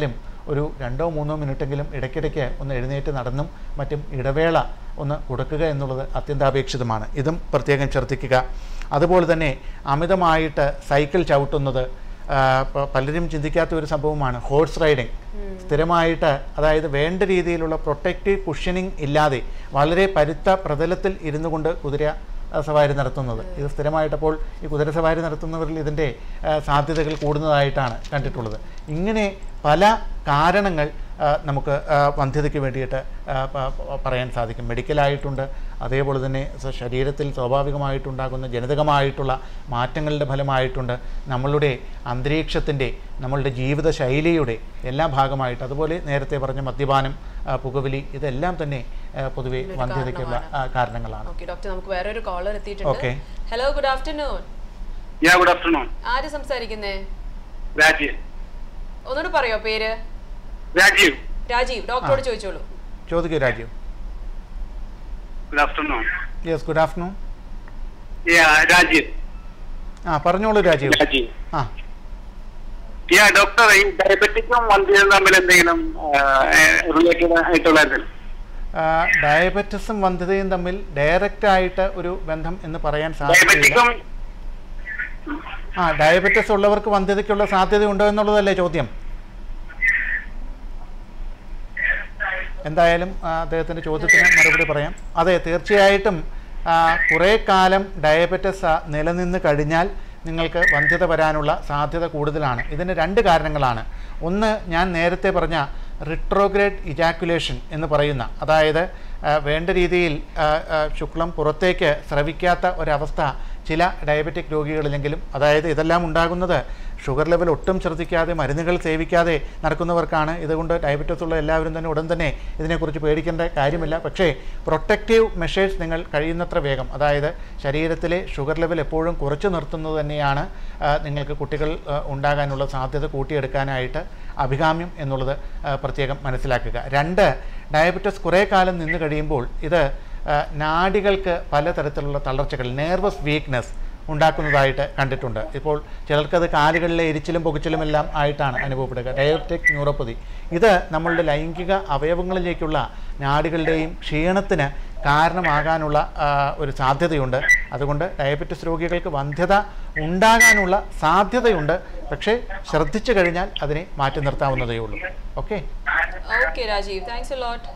ഒരു രണ്ടോ മൂന്നോ മിനിറ്റെങ്കിലും ഇടയ്ക്കിടയ്ക്ക് ഒന്ന് എഴുന്നേറ്റ് നടന്നും മറ്റും ഇടവേള ഒന്ന് കൊടുക്കുക എന്നുള്ളത് അത്യന്താപേക്ഷിതമാണ് ഇതും പ്രത്യേകം ശ്രദ്ധിക്കുക അതുപോലെ തന്നെ അമിതമായിട്ട് സൈക്കിൾ ചവിട്ടുന്നത് ആ, പ- പലരും ചിന്തിക്കാത്ത ഒരു സംഭവമാണ് ഹോഴ്സ് റൈഡിങ് സ്ഥിരമായിട്ട് അതായത് വേണ്ട രീതിയിലുള്ള പ്രൊട്ടക്റ്റീവ് കുഷനിങ് ഇല്ലാതെ വളരെ പരുത്ത പ്രതലത്തിൽ ഇരുന്നു കൊണ്ട് കുതിര ആ, സവാരി നടത്തുന്നത് ഇത് സ്ഥിരമായിട്ടപ്പോൾ ഈ കുതിര സവാരി നടത്തുന്നവരിൽ ഇതിൻ്റെ ആ, സാധ്യതകൾ കൂടുന്നതായിട്ടാണ് കണ്ടിട്ടുള്ളത് ഇങ്ങനെ പല കാരണങ്ങൾ ആ, നമുക്ക് ആ, വന്ധ്യതയ്ക്ക് വേണ്ടിയിട്ട് ആ, പ- പ- പറയാൻ സാധിക്കും മെഡിക്കലായിട്ടുണ്ട് അതേപോലെ തന്നെ സ- ശരീരത്തിൽ സ്വാഭാവികമായിട്ടുണ്ടാകുന്ന ജനിതകമായിട്ടുള്ള മാറ്റങ്ങളുടെ ഫലമായിട്ടുണ്ട് നമ്മളുടെ അന്തരീക്ഷത്തിൻ്റെ നമ്മളുടെ ജീവിത ശൈലിയുടെ എല്ലാ ഭാഗമായിട്ട് അതുപോലെ നേരത്തെ പറഞ്ഞ മദ്യപാനം ആ, പുകവലി ഇതെല്ലാം തന്നെ ആ, പൊതുവെ ഇതിനൊരു വന്ധ്യതയ്ക്കുള്ള ആ, കാരണങ്ങളാണ് ഓക്കെ ഡോക്ടർ നമുക്ക് വേറൊരു കോളർ എത്തിയിട്ടുണ്ട് Okay. Hello good afternoon ya good afternoon ആര് സംസാരിക്കുന്നേ രാജീവ് ഒന്നുകൂടെ പറയോ പേര് രാജീവ് രാജീവ് ഡോക്ടറോട് ചോദിച്ചോളൂ ചോദിക്കൂ Rajeev good afternoon yes good afternoon ya Rajeev ആ പറഞ്ഞോളൂ രാജീവ് രാജീവ് ആ യാ ഡോക്ടർ ഈ ഡയബറ്റിക്കും വന്ധ്യതയും തമ്മിൽ എന്തെങ്കിലും റിലേറ്റഡ് ആയിട്ടുള്ള എന്തെങ്കിലും ആ, ഡയബറ്റിസും വന്ധ്യതയും തമ്മിൽ ഡയറക്റ്റ് ആയിട്ട് ഒരു ബന്ധം എന്ന് പറയാൻ സാധിക്കില്ല ഡയബറ്റിക്കും ആ ഡയബറ്റിസ് ഉള്ളവർക്ക് വന്ധ്യതയ്ക്കുള്ള സാധ്യതയുണ്ടോ എന്നുള്ളതല്ലേ ചോദ്യം എന്തായാലും ആ, അദ്ദേഹത്തിൻ്റെ ചോദ്യത്തിന് മറുപടി പറയാം അതെ തീർച്ചയായിട്ടും ആ, കുറേ കാലം ഡയബറ്റിസ് ആ, നിലനിന്ന് കഴിഞ്ഞാൽ നിങ്ങൾക്ക് വന്ധ്യത വരാനുള്ള സാധ്യത കൂടുതലാണ് ഇതിന് രണ്ട് കാരണങ്ങളാണ് ഒന്ന് ഞാൻ നേരത്തെ പറഞ്ഞ റിട്രോഗ്രേഡ് ഇജാക്കുലേഷൻ എന്ന് പറയുന്ന അതായത് ആ, വേണ്ട രീതിയിൽ ആ, ആ, ശുക്ലം പുറത്തേക്ക് സ്രവിക്കാത്ത ഒരവസ്ഥ ചില ഡയബറ്റിക് രോഗികളിലെങ്കിലും അതായത് ഇതെല്ലാം ഉണ്ടാകുന്നത് ഷുഗർ ലെവൽ ഒട്ടും ശ്രദ്ധിക്കാതെ മരുന്നുകൾ സേവിക്കാതെ നടക്കുന്നവർക്കാണ് ഇതുകൊണ്ട് ഡയബറ്റീസ് ഉള്ള എല്ലാവരും തന്നെ ഉടൻ തന്നെ ഇതിനെക്കുറിച്ച് പേടിക്കേണ്ട കാര്യമില്ല പക്ഷേ പ്രൊട്ടക്റ്റീവ് മെഷേഴ്സ് നിങ്ങൾ കഴിയുന്നത്ര വേഗം അതായത് ശരീരത്തിലെ ഷുഗർ ലെവൽ എപ്പോഴും കുറച്ച് നിർത്തുന്നത് തന്നെയാണ് ആ, നിങ്ങൾക്ക് കുട്ടികൾ ആ, ഉണ്ടാകാനുള്ള സാധ്യത കൂട്ടിയെടുക്കാനായിട്ട് അഭികാമ്യം എന്നുള്ളത് ആ, പ്രത്യേകം മനസ്സിലാക്കുക രണ്ട് ഡയബറ്റിസ് കുറേ കാലം നിന്ന് കഴിയുമ്പോൾ ഇത് ആ, നാഡികൾക്ക് പലതരത്തിലുള്ള തളർച്ചകൾ നെർവസ് വീക്ക്നെസ് ഉണ്ടാക്കുന്നതായിട്ട് കണ്ടിട്ടുണ്ട് ഇപ്പോൾ ചിലർക്കത് കാലുകളിലെ എരിച്ചിലും പുകച്ചിലും എല്ലാം ആയിട്ടാണ് അനുഭവപ്പെടുക ഡയബറ്റിക് ന്യൂറോപ്പതി ഇത് നമ്മളുടെ ലൈംഗിക അവയവങ്ങളിലേക്കുള്ള നാടുകളുടെയും ക്ഷീണത്തിന് കാരണമാകാനുള്ള ആ, ഒരു സാധ്യതയുണ്ട് അതുകൊണ്ട് ഡയബറ്റിസ് രോഗികൾക്ക് വന്ധ്യത ഉണ്ടാകാനുള്ള സാധ്യതയുണ്ട് പക്ഷേ ശ്രദ്ധിച്ചു കഴിഞ്ഞാൽ അതിനെ മാറ്റി നിർത്താവുന്നതേ ഉള്ളൂ okay okay Rajeev thanks lot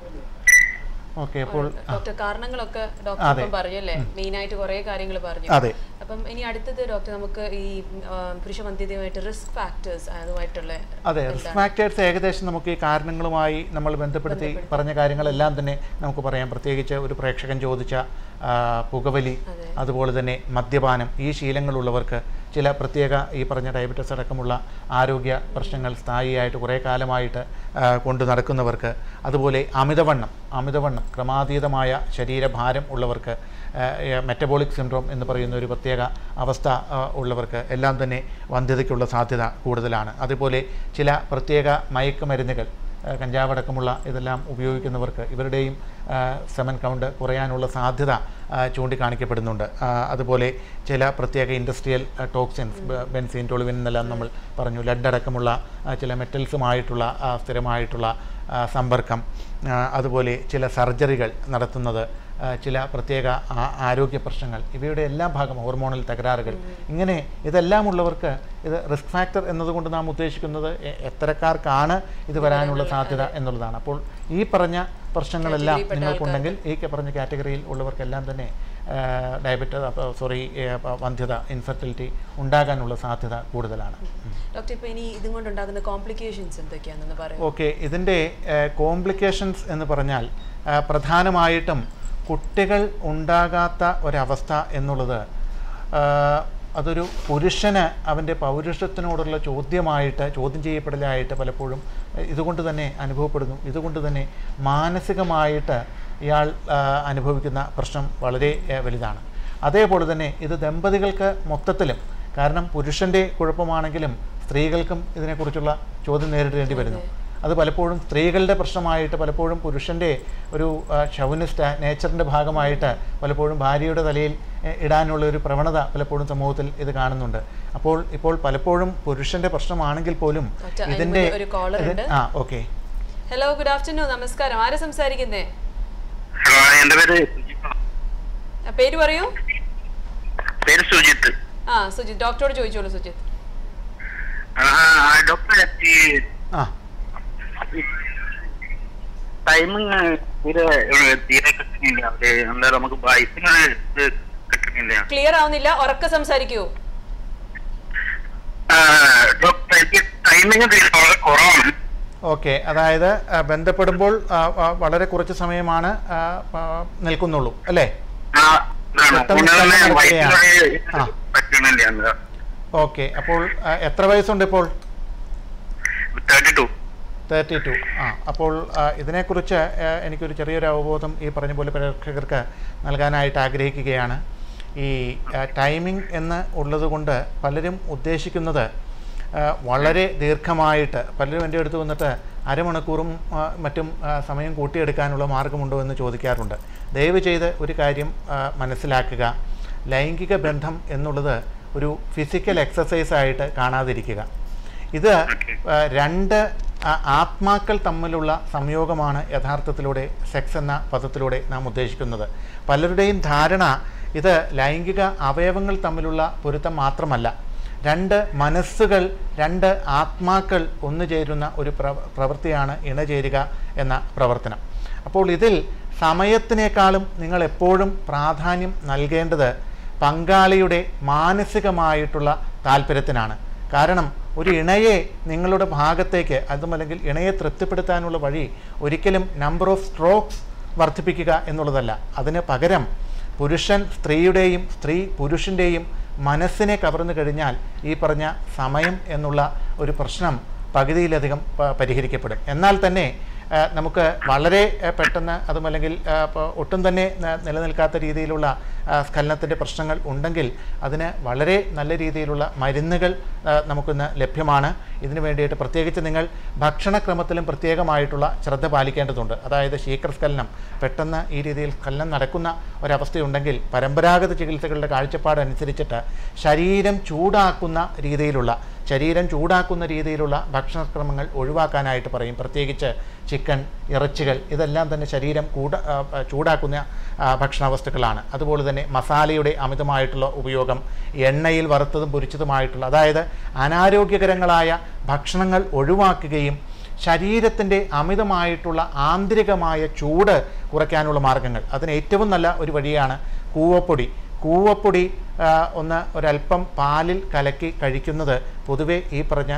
okay അപ്പോൾ ആ, ഡോക്ടർ കാരണങ്ങളൊക്കെ ഡോക്ടർ അതെ. ഇപ്പം പറഞ്ഞു അല്ലേ മെയിൻ ആയിട്ട് കുറെ കാര്യങ്ങൾ പറഞ്ഞു അതെ അപ്പം ഇനി അടുത്തത് ഡോക്ടർ നമുക്ക് ഈ ആ, പുരുഷവന്ധ്യതയുമായിട്ട് റിസ്ക് ഫാക്ടേഴ്സ് അതുമായിട്ടുള്ള അതെ റിസ്ക് ഫാക്ടേഴ്സ് ഏകദേശം നമുക്ക് ഈ കാരണങ്ങളുമായി നമ്മൾ ബന്ധപ്പെടുത്തി പറഞ്ഞ കാര്യങ്ങളെല്ലാം തന്നെ നമുക്ക് പറയാം പ്രത്യേകിച്ച് ഒരു പ്രേക്ഷകൻ ചോദിച്ച ആ, പുകവലി അതെ. അതുപോലെ തന്നെ മദ്യപാനം ഈ ശീലങ്ങളുള്ളവർക്ക് ചില പ്രത്യേക ഈ പറഞ്ഞ ഡയബറ്റിസ് അടക്കമുള്ള ആരോഗ്യ പ്രശ്നങ്ങൾ സ്ഥായിയായിട്ട് കുറേ കാലമായിട്ട് ആ, കൊണ്ടു നടക്കുന്നവർക്ക് അതുപോലെ അമിതവണ്ണം അമിതവണ്ണം ക്രമാതീതമായ ശരീരഭാരം ഉള്ളവർക്ക് മെറ്റബോളിക് സിൻഡ്രോം എന്ന് പറയുന്ന ഒരു പ്രത്യേക അവസ്ഥ ആ, ഉള്ളവർക്ക് എല്ലാം തന്നെ വന്ധ്യതയ്ക്കുള്ള സാധ്യത കൂടുതലാണ് അതുപോലെ ചില പ്രത്യേക മയക്കുമരുന്നുകൾ ആ, കഞ്ചാവടക്കമുള്ള ഇതെല്ലാം ഉപയോഗിക്കുന്നവർക്ക് ഇവരുടെയും ആ, സെമൻ കൗണ്ട് കുറയാനുള്ള സാധ്യത ആ, ചൂണ്ടിക്കാണിക്കപ്പെടുന്നുണ്ട് ആ, അതുപോലെ ചില പ്രത്യേക ഇൻഡസ്ട്രിയൽ ടോക്സിൻസ് ബെൻസീൻ ടോളിവിൻ എന്നെല്ലാം നമ്മൾ പറഞ്ഞു ലെഡ് അടക്കമുള്ള ആ, ചില മെറ്റൽസുമായിട്ടുള്ള ആ, സ്ഥിരമായിട്ടുള്ള ആ, സമ്പർക്കം ആ, അതുപോലെ ചില സർജറികൾ നടത്തുന്നത് ആ, ചില പ്രത്യേക ആ- ആരോഗ്യ പ്രശ്നങ്ങൾ ഇവയുടെ എല്ലാ ഭാഗം ഹോർമോണൽ തകരാറുകൾ ഇങ്ങനെ ഇതെല്ലാം ഉള്ളവർക്ക് ഇത് റിസ്ക് ഫാക്ടർ എന്നതുകൊണ്ട് നാം ഉദ്ദേശിക്കുന്നത് എ- എത്തരക്കാർക്കാണ് ഇത് വരാനുള്ള സാധ്യത എന്നുള്ളതാണ് അപ്പോൾ ഈ പറഞ്ഞ പ്രശ്നങ്ങളെല്ലാം കാറ്റഗറിയിൽപ്പെട്ട നിങ്ങൾക്കുണ്ടെങ്കിൽ ഈ ക- പറഞ്ഞ കാറ്റഗറിയിൽ ഉള്ളവർക്കെല്ലാം തന്നെ ഡയബറ്റസ് സോറി വന്ധ്യത ഇൻഫെർട്ടിലിറ്റി ഉണ്ടാകാനുള്ള സാധ്യത കൂടുതലാണ് ഉം. ഡോക്ടർ ഇപ്പൊ ഇനി ഇതും കൊണ്ടുണ്ടാകുന്ന കോംപ്ലിക്കേഷൻസ് എന്തൊക്കെയാണെന്ന് പറയാം ഓക്കെ ഇതിൻ്റെ കോംപ്ലിക്കേഷൻസ് എന്ന് പറഞ്ഞാൽ ആ, പ്രധാനമായിട്ടും കുട്ടികൾ ഉണ്ടാകാത്ത ഒരവസ്ഥ എന്നുള്ളത് ആ, അതൊരു പുരുഷന് അവൻ്റെ പൗരുഷത്തിനോടുള്ള ചോദ്യമായിട്ട് ചോദ്യം ചെയ്യപ്പെടലായിട്ട് പലപ്പോഴും ആ, ഇതുകൊണ്ട് തന്നെ അനുഭവപ്പെടുന്നു ഇതുകൊണ്ട് തന്നെ മാനസികമായിട്ട് ഇയാൾ ആ, അനുഭവിക്കുന്ന പ്രശ്നം വളരെ ആ, വലുതാണ് അതേപോലെ തന്നെ ഇത് ദമ്പതികൾക്ക് മൊത്തത്തിലും കാരണം പുരുഷൻ്റെ കുഴപ്പമാണെങ്കിലും സ്ത്രീകൾക്കും ഇതിനെക്കുറിച്ചുള്ള ചോദ്യം നേരിടേണ്ടി വരുന്നു അത് പലപ്പോഴും സ്ത്രീകളുടെ പ്രശ്നമായിട്ട് പലപ്പോഴും പുരുഷൻ്റെ ഒരു ഷവനിസ്റ്റ് നേച്ചറിൻ്റെ ഭാഗമായിട്ട് പലപ്പോഴും ഭാര്യയുടെ തലയിൽ എ, ഇടാനുള്ള ഒരു പ്രവണത പലപ്പോഴും സമൂഹത്തിൽ ഇത് കാണുന്നുണ്ട് അപ്പോൾ ഇപ്പോൾ പലപ്പോഴും പുരുഷൻ്റെ പ്രശ്നമാണെങ്കിൽ പോലും ഒറ്റ- അതിന് ഇതിൻ്റെ മുന്നേ ഒരു caller ഇത്- ഉണ്ട്. ആ ഓക്കെ ഹലോ ഗുഡ് ആഫ്റ്റർനൂൺ നമസ്കാരം ആരാ സംസാരിക്കുന്നേ ഹലോ എന്റെ പേര് സുജിത്ത് ആ, പേര് പറയൂ പേര് സുജിത്ത് ആ സുജിത് ഡോക്ടറോട് ചോദിച്ചോളൂ സുജിത് ഡോക്ടർ ഈ ആ ടൈമിങ് തീരെ ഏ, തീരെ കിട്ടുന്നില്ല അവര് എന്താ നമുക്ക് വയസ്സിന് ഇത് കിട്ടുന്നില്ല ക്ലിയർ ആവുന്നില്ല ഉറക്കെ സംസാരിക്കൂ ആ, ഡോക്ടർ എനിക്ക് ടൈമിങ് തീരെ വളരെ കുറവാണ് ഓക്കെ അതായത് ആ, ബന്ധപ്പെടുമ്പോൾ ആ, ആ, വളരെ കുറച്ച് സമയമാണ് ആ, ആ, നിൽക്കുന്നുള്ളൂ അല്ലേ ആ, ഇതാണ്. പെട്ടെന്ന് ഉടനെ സ്ഥലം വയസ്സിന് നടക്കുകയാണ്. ആ. പറ്റുന്നില്ല എന്താ ഓക്കെ അപ്പോൾ ആ, എത്ര വയസ്സുണ്ട് ഇപ്പോൾ തേർട്ടി ടു തേർട്ടി ടു ആ അപ്പോൾ ആ, ഇതിനെക്കുറിച്ച് ആ, എനിക്കൊരു ചെറിയൊരു അവബോധം ഈ പറഞ്ഞ പോലെ പ്രേക്ഷകർക്ക് നൽകാനായിട്ട് ആഗ്രഹിക്കുകയാണ് ഈ ടൈമിംഗ് എന്ന് ഉള്ളതുകൊണ്ട് പലരും ഉദ്ദേശിക്കുന്നത് ആ, വളരെ ദീർഘമായിട്ട് പലരും എൻ്റെ അടുത്ത് വന്നിട്ട് അരമണിക്കൂറും ആ, മറ്റും ആ, സമയം കൂട്ടിയെടുക്കാനുള്ള മാർഗമുണ്ടോ എന്ന് ചോദിക്കാറുണ്ട് ദയവ് ചെയ്ത് ഒരു കാര്യം ആ, മനസ്സിലാക്കുക ലൈംഗിക ബന്ധം എന്നുള്ളത് ഒരു ഫിസിക്കൽ എക്സസൈസ് ആയിട്ട് കാണാതിരിക്കുക ഇത് ആ, രണ്ട് ആ, ആത്മാക്കൾ തമ്മിലുള്ള സംയോഗമാണ് യഥാർത്ഥത്തിലൂടെ സെക്സ് എന്ന പദത്തിലൂടെ നാം ഉദ്ദേശിക്കുന്നത് പലരുടെയും ധാരണ ഇത് ലൈംഗിക അവയവങ്ങൾ തമ്മിലുള്ള പൊരുത്തം മാത്രമല്ല രണ്ട് മനസ്സുകൾ രണ്ട് ആത്മാക്കൾ ഒന്നുചേരുന്ന ഒരു പ്ര പ്രവൃത്തിയാണ് ഇണചേരുക എന്ന പ്രവർത്തനം അപ്പോൾ ഇതിൽ സമയത്തിനേക്കാളും നിങ്ങൾ എപ്പോഴും പ്രാധാന്യം നൽകേണ്ടത് പങ്കാളിയുടെ മാനസികമായിട്ടുള്ള താല്പര്യത്തിനാണ് കാരണം ഒരു ഇണയെ നിങ്ങളുടെ ഭാഗത്തേക്ക് അതും അല്ലെങ്കിൽ ഇണയെ തൃപ്തിപ്പെടുത്താനുള്ള വഴി ഒരിക്കലും നമ്പർ ഓഫ് സ്ട്രോക്സ് വർദ്ധിപ്പിക്കുക എന്നുള്ളതല്ല അതിന് പകരം പുരുഷൻ സ്ത്രീയുടെയും സ്ത്രീ പുരുഷൻ്റെയും മനസ്സിനെ കവർന്നു കഴിഞ്ഞാൽ ഈ പറഞ്ഞ സമയം എന്നുള്ള ഒരു പ്രശ്നം പകുതിയിലധികം പ- പരിഹരിക്കപ്പെടും എന്നാൽ തന്നെ ആ, നമുക്ക് വളരെ ആ, പെട്ടെന്ന് അതുമല്ലെങ്കിൽ ആ, പ- ഒട്ടും തന്നെ ന- നിലനിൽക്കാത്ത രീതിയിലുള്ള ആ, സ്ഖലനത്തിൻ്റെ പ്രശ്നങ്ങൾ ഉണ്ടെങ്കിൽ അതിന് വളരെ നല്ല രീതിയിലുള്ള മരുന്നുകൾ ആ, നമുക്കിന്ന് ലഭ്യമാണ് ഇതിനു വേണ്ടിയിട്ട് പ്രത്യേകിച്ച് നിങ്ങൾ ഭക്ഷണക്രമത്തിലും പ്രത്യേകമായിട്ടുള്ള ശ്രദ്ധ പാലിക്കേണ്ടതുണ്ട് അതായത് ശീഘ്രസ്ഖലനം പെട്ടെന്ന് ഈ രീതിയിൽ സ്ഖലനം നടക്കുന്ന ഒരവസ്ഥയുണ്ടെങ്കിൽ പരമ്പരാഗത ചികിത്സകളുടെ കാഴ്ചപ്പാട് അനുസരിച്ചിട്ട് ശരീരം ചൂടാക്കുന്ന രീതിയിലുള്ള ശരീരം ചൂടാക്കുന്ന രീതിയിലുള്ള ഭക്ഷണക്രമങ്ങൾ ഒഴിവാക്കാനായിട്ട് പറയും പ്രത്യേകിച്ച് ചിക്കൻ ഇറച്ചികൾ ഇതെല്ലാം തന്നെ ശരീരം കൂട ആ, ആ, ചൂടാക്കുന്ന ആ, ഭക്ഷണ വസ്തുക്കളാണ് അതുപോലെ തന്നെ മസാലയുടെ അമിതമായിട്ടുള്ള ഉപയോഗം എണ്ണയിൽ വറുത്തതും പൊരിച്ചതുമായിട്ടുള്ള അതായത് അനാരോഗ്യകരങ്ങളായ ഭക്ഷണങ്ങൾ ഒഴിവാക്കുകയും ശരീരത്തിൻ്റെ അമിതമായിട്ടുള്ള ആന്തരികമായ ചൂട് കുറയ്ക്കാനുള്ള മാർഗങ്ങൾ അതിന് ഏറ്റവും നല്ല ഒരു വഴിയാണ് കൂവപ്പൊടി കൂവപ്പൊടി ആ, ഒന്ന് ഒരല്പം പാലിൽ കലക്കി കഴിക്കുന്നത് പൊതുവെ ഈ പറഞ്ഞ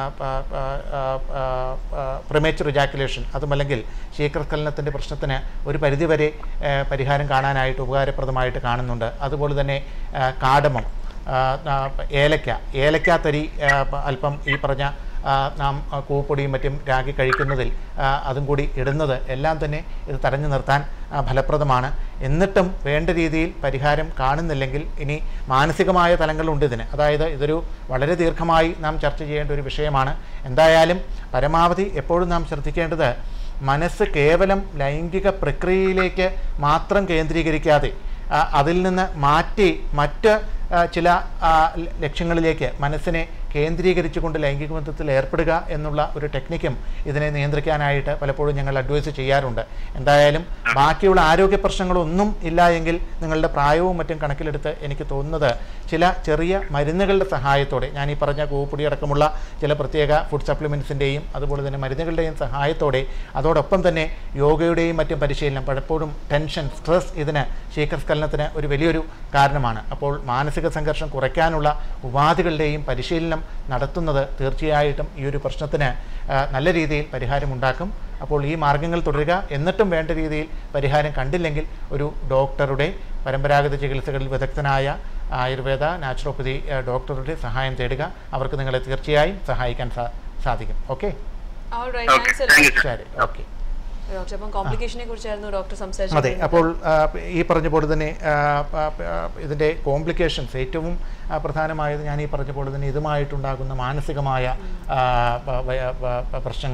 പ്രിമേച്ചർ ഇജാക്കുലേഷൻ അതുമല്ലെങ്കിൽ ശീഘ്രസ്ഖലനത്തിൻ്റെ പ്രശ്നത്തിന് ഒരു പരിധിവരെ ആ, പരിഹാരം കാണാനായിട്ട് ഉപകാരപ്രദമായിട്ട് കാണുന്നുണ്ട് അതുപോലെ തന്നെ ആ, കാടമം ആ, ആ, ഏലക്ക ഏലക്കാത്തരി ആ, പ- അല്പം ഈ പറഞ്ഞ ആ, നാം ആ, കൂവപ്പൊടിയും മറ്റും രാഗി കഴിക്കുന്നതിൽ ആ, അതും കൂടി ഇടുന്നത് എല്ലാം തന്നെ ഇത് തടഞ്ഞു നിർത്താൻ ആ, ഫലപ്രദമാണ് എന്നിട്ടും വേണ്ട രീതിയിൽ പരിഹാരം കാണുന്നില്ലെങ്കിൽ ഇനി മാനസികമായ തലങ്ങളുണ്ട് ഇതിന് അതായത് ഇതൊരു വളരെ ദീർഘമായി നാം ചർച്ച ചെയ്യേണ്ട ഒരു വിഷയമാണ് എന്തായാലും പരമാവധി എപ്പോഴും നാം ശ്രദ്ധിക്കേണ്ടത് മനസ്സ് കേവലം ലൈംഗിക പ്രക്രിയയിലേക്ക് മാത്രം കേന്ദ്രീകരിക്കാതെ ആ, അതിൽ നിന്ന് മാറ്റി മറ്റ് ആ, ചില ആ, ല- ലക്ഷ്യങ്ങളിലേക്ക് മനസ്സിനെ കേന്ദ്രീകരിച്ചുകൊണ്ട് ലൈംഗിക ബന്ധത്തിൽ ഏർപ്പെടുക എന്നുള്ള ഒരു ടെക്നിക്കും ഇതിനെ നിയന്ത്രിക്കാനായിട്ട് പലപ്പോഴും ഞങ്ങൾ അഡ്വൈസ് ചെയ്യാറുണ്ട് എന്തായാലും ബാക്കിയുള്ള ആരോഗ്യ പ്രശ്നങ്ങളൊന്നും ഇല്ല എങ്കിൽ നിങ്ങളുടെ പ്രായവും മറ്റും കണക്കിലെടുത്ത് എനിക്ക് തോന്നുന്നത് ചില ചെറിയ മരുന്നുകളുടെ സഹായത്തോടെ ഞാൻ ഈ പറഞ്ഞ കൂവപ്പൊടി അടക്കമുള്ള ചില പ്രത്യേക ഫുഡ് സപ്ലിമെൻറ്റ്സിൻ്റെയും അതുപോലെ തന്നെ മരുന്നുകളുടെയും സഹായത്തോടെ അതോടൊപ്പം തന്നെ യോഗയുടെയും മറ്റും പരിശീലനം പലപ്പോഴും ടെൻഷൻ സ്ട്രെസ് ഇതിന് ശീഘ്രസ്ഖലനത്തിന് ഒരു വലിയൊരു കാരണമാണ് അപ്പോൾ മാനസിക സംഘർഷം കുറയ്ക്കാനുള്ള ഉപാധികളുടെയും പരിശീലനം നടത്തുന്നത് തീർച്ചയായിട്ടും ഈ ഒരു പ്രശ്നത്തിന് ആ, നല്ല രീതിയിൽ പരിഹാരമുണ്ടാക്കും അപ്പോൾ ഈ മാർഗങ്ങൾ തുടരുക എന്നിട്ടും വേണ്ട രീതിയിൽ പരിഹാരം കണ്ടില്ലെങ്കിൽ ഒരു ഡോക്ടറുടെ പരമ്പരാഗത ചികിത്സകളിൽ വിദഗ്ധനായ ആയുർവേദ നാച്ചുറോപ്പതി ആ, ഡോക്ടറുടെ സഹായം തേടുക അവർക്ക് നിങ്ങളെ തീർച്ചയായും സഹായിക്കാൻ സാ സാധിക്കും okay All right, thanks a lot. Thank you ശരി ഓക്കെ ഡോക്ടർ അപ്പം കോംപ്ലിക്കേഷനെ കുറിച്ചായിരുന്നു ഡോക്ടർ അതെ സംസാരിച്ചത് അപ്പോൾ ആ, ഈ പറഞ്ഞ പോലെ തന്നെ ആ, ആ, ആ, ഇതിൻ്റെ കോംപ്ലിക്കേഷൻസ് ഏറ്റവും ആ, പ്രധാനമായത് ഞാൻ ഈ പറഞ്ഞ പോലെ തന്നെ ഇതുമായിട്ടുണ്ടാകുന്ന മാനസികമായ ആ, പ- വ- പ- പ- പ്രശ്നങ്ങൾ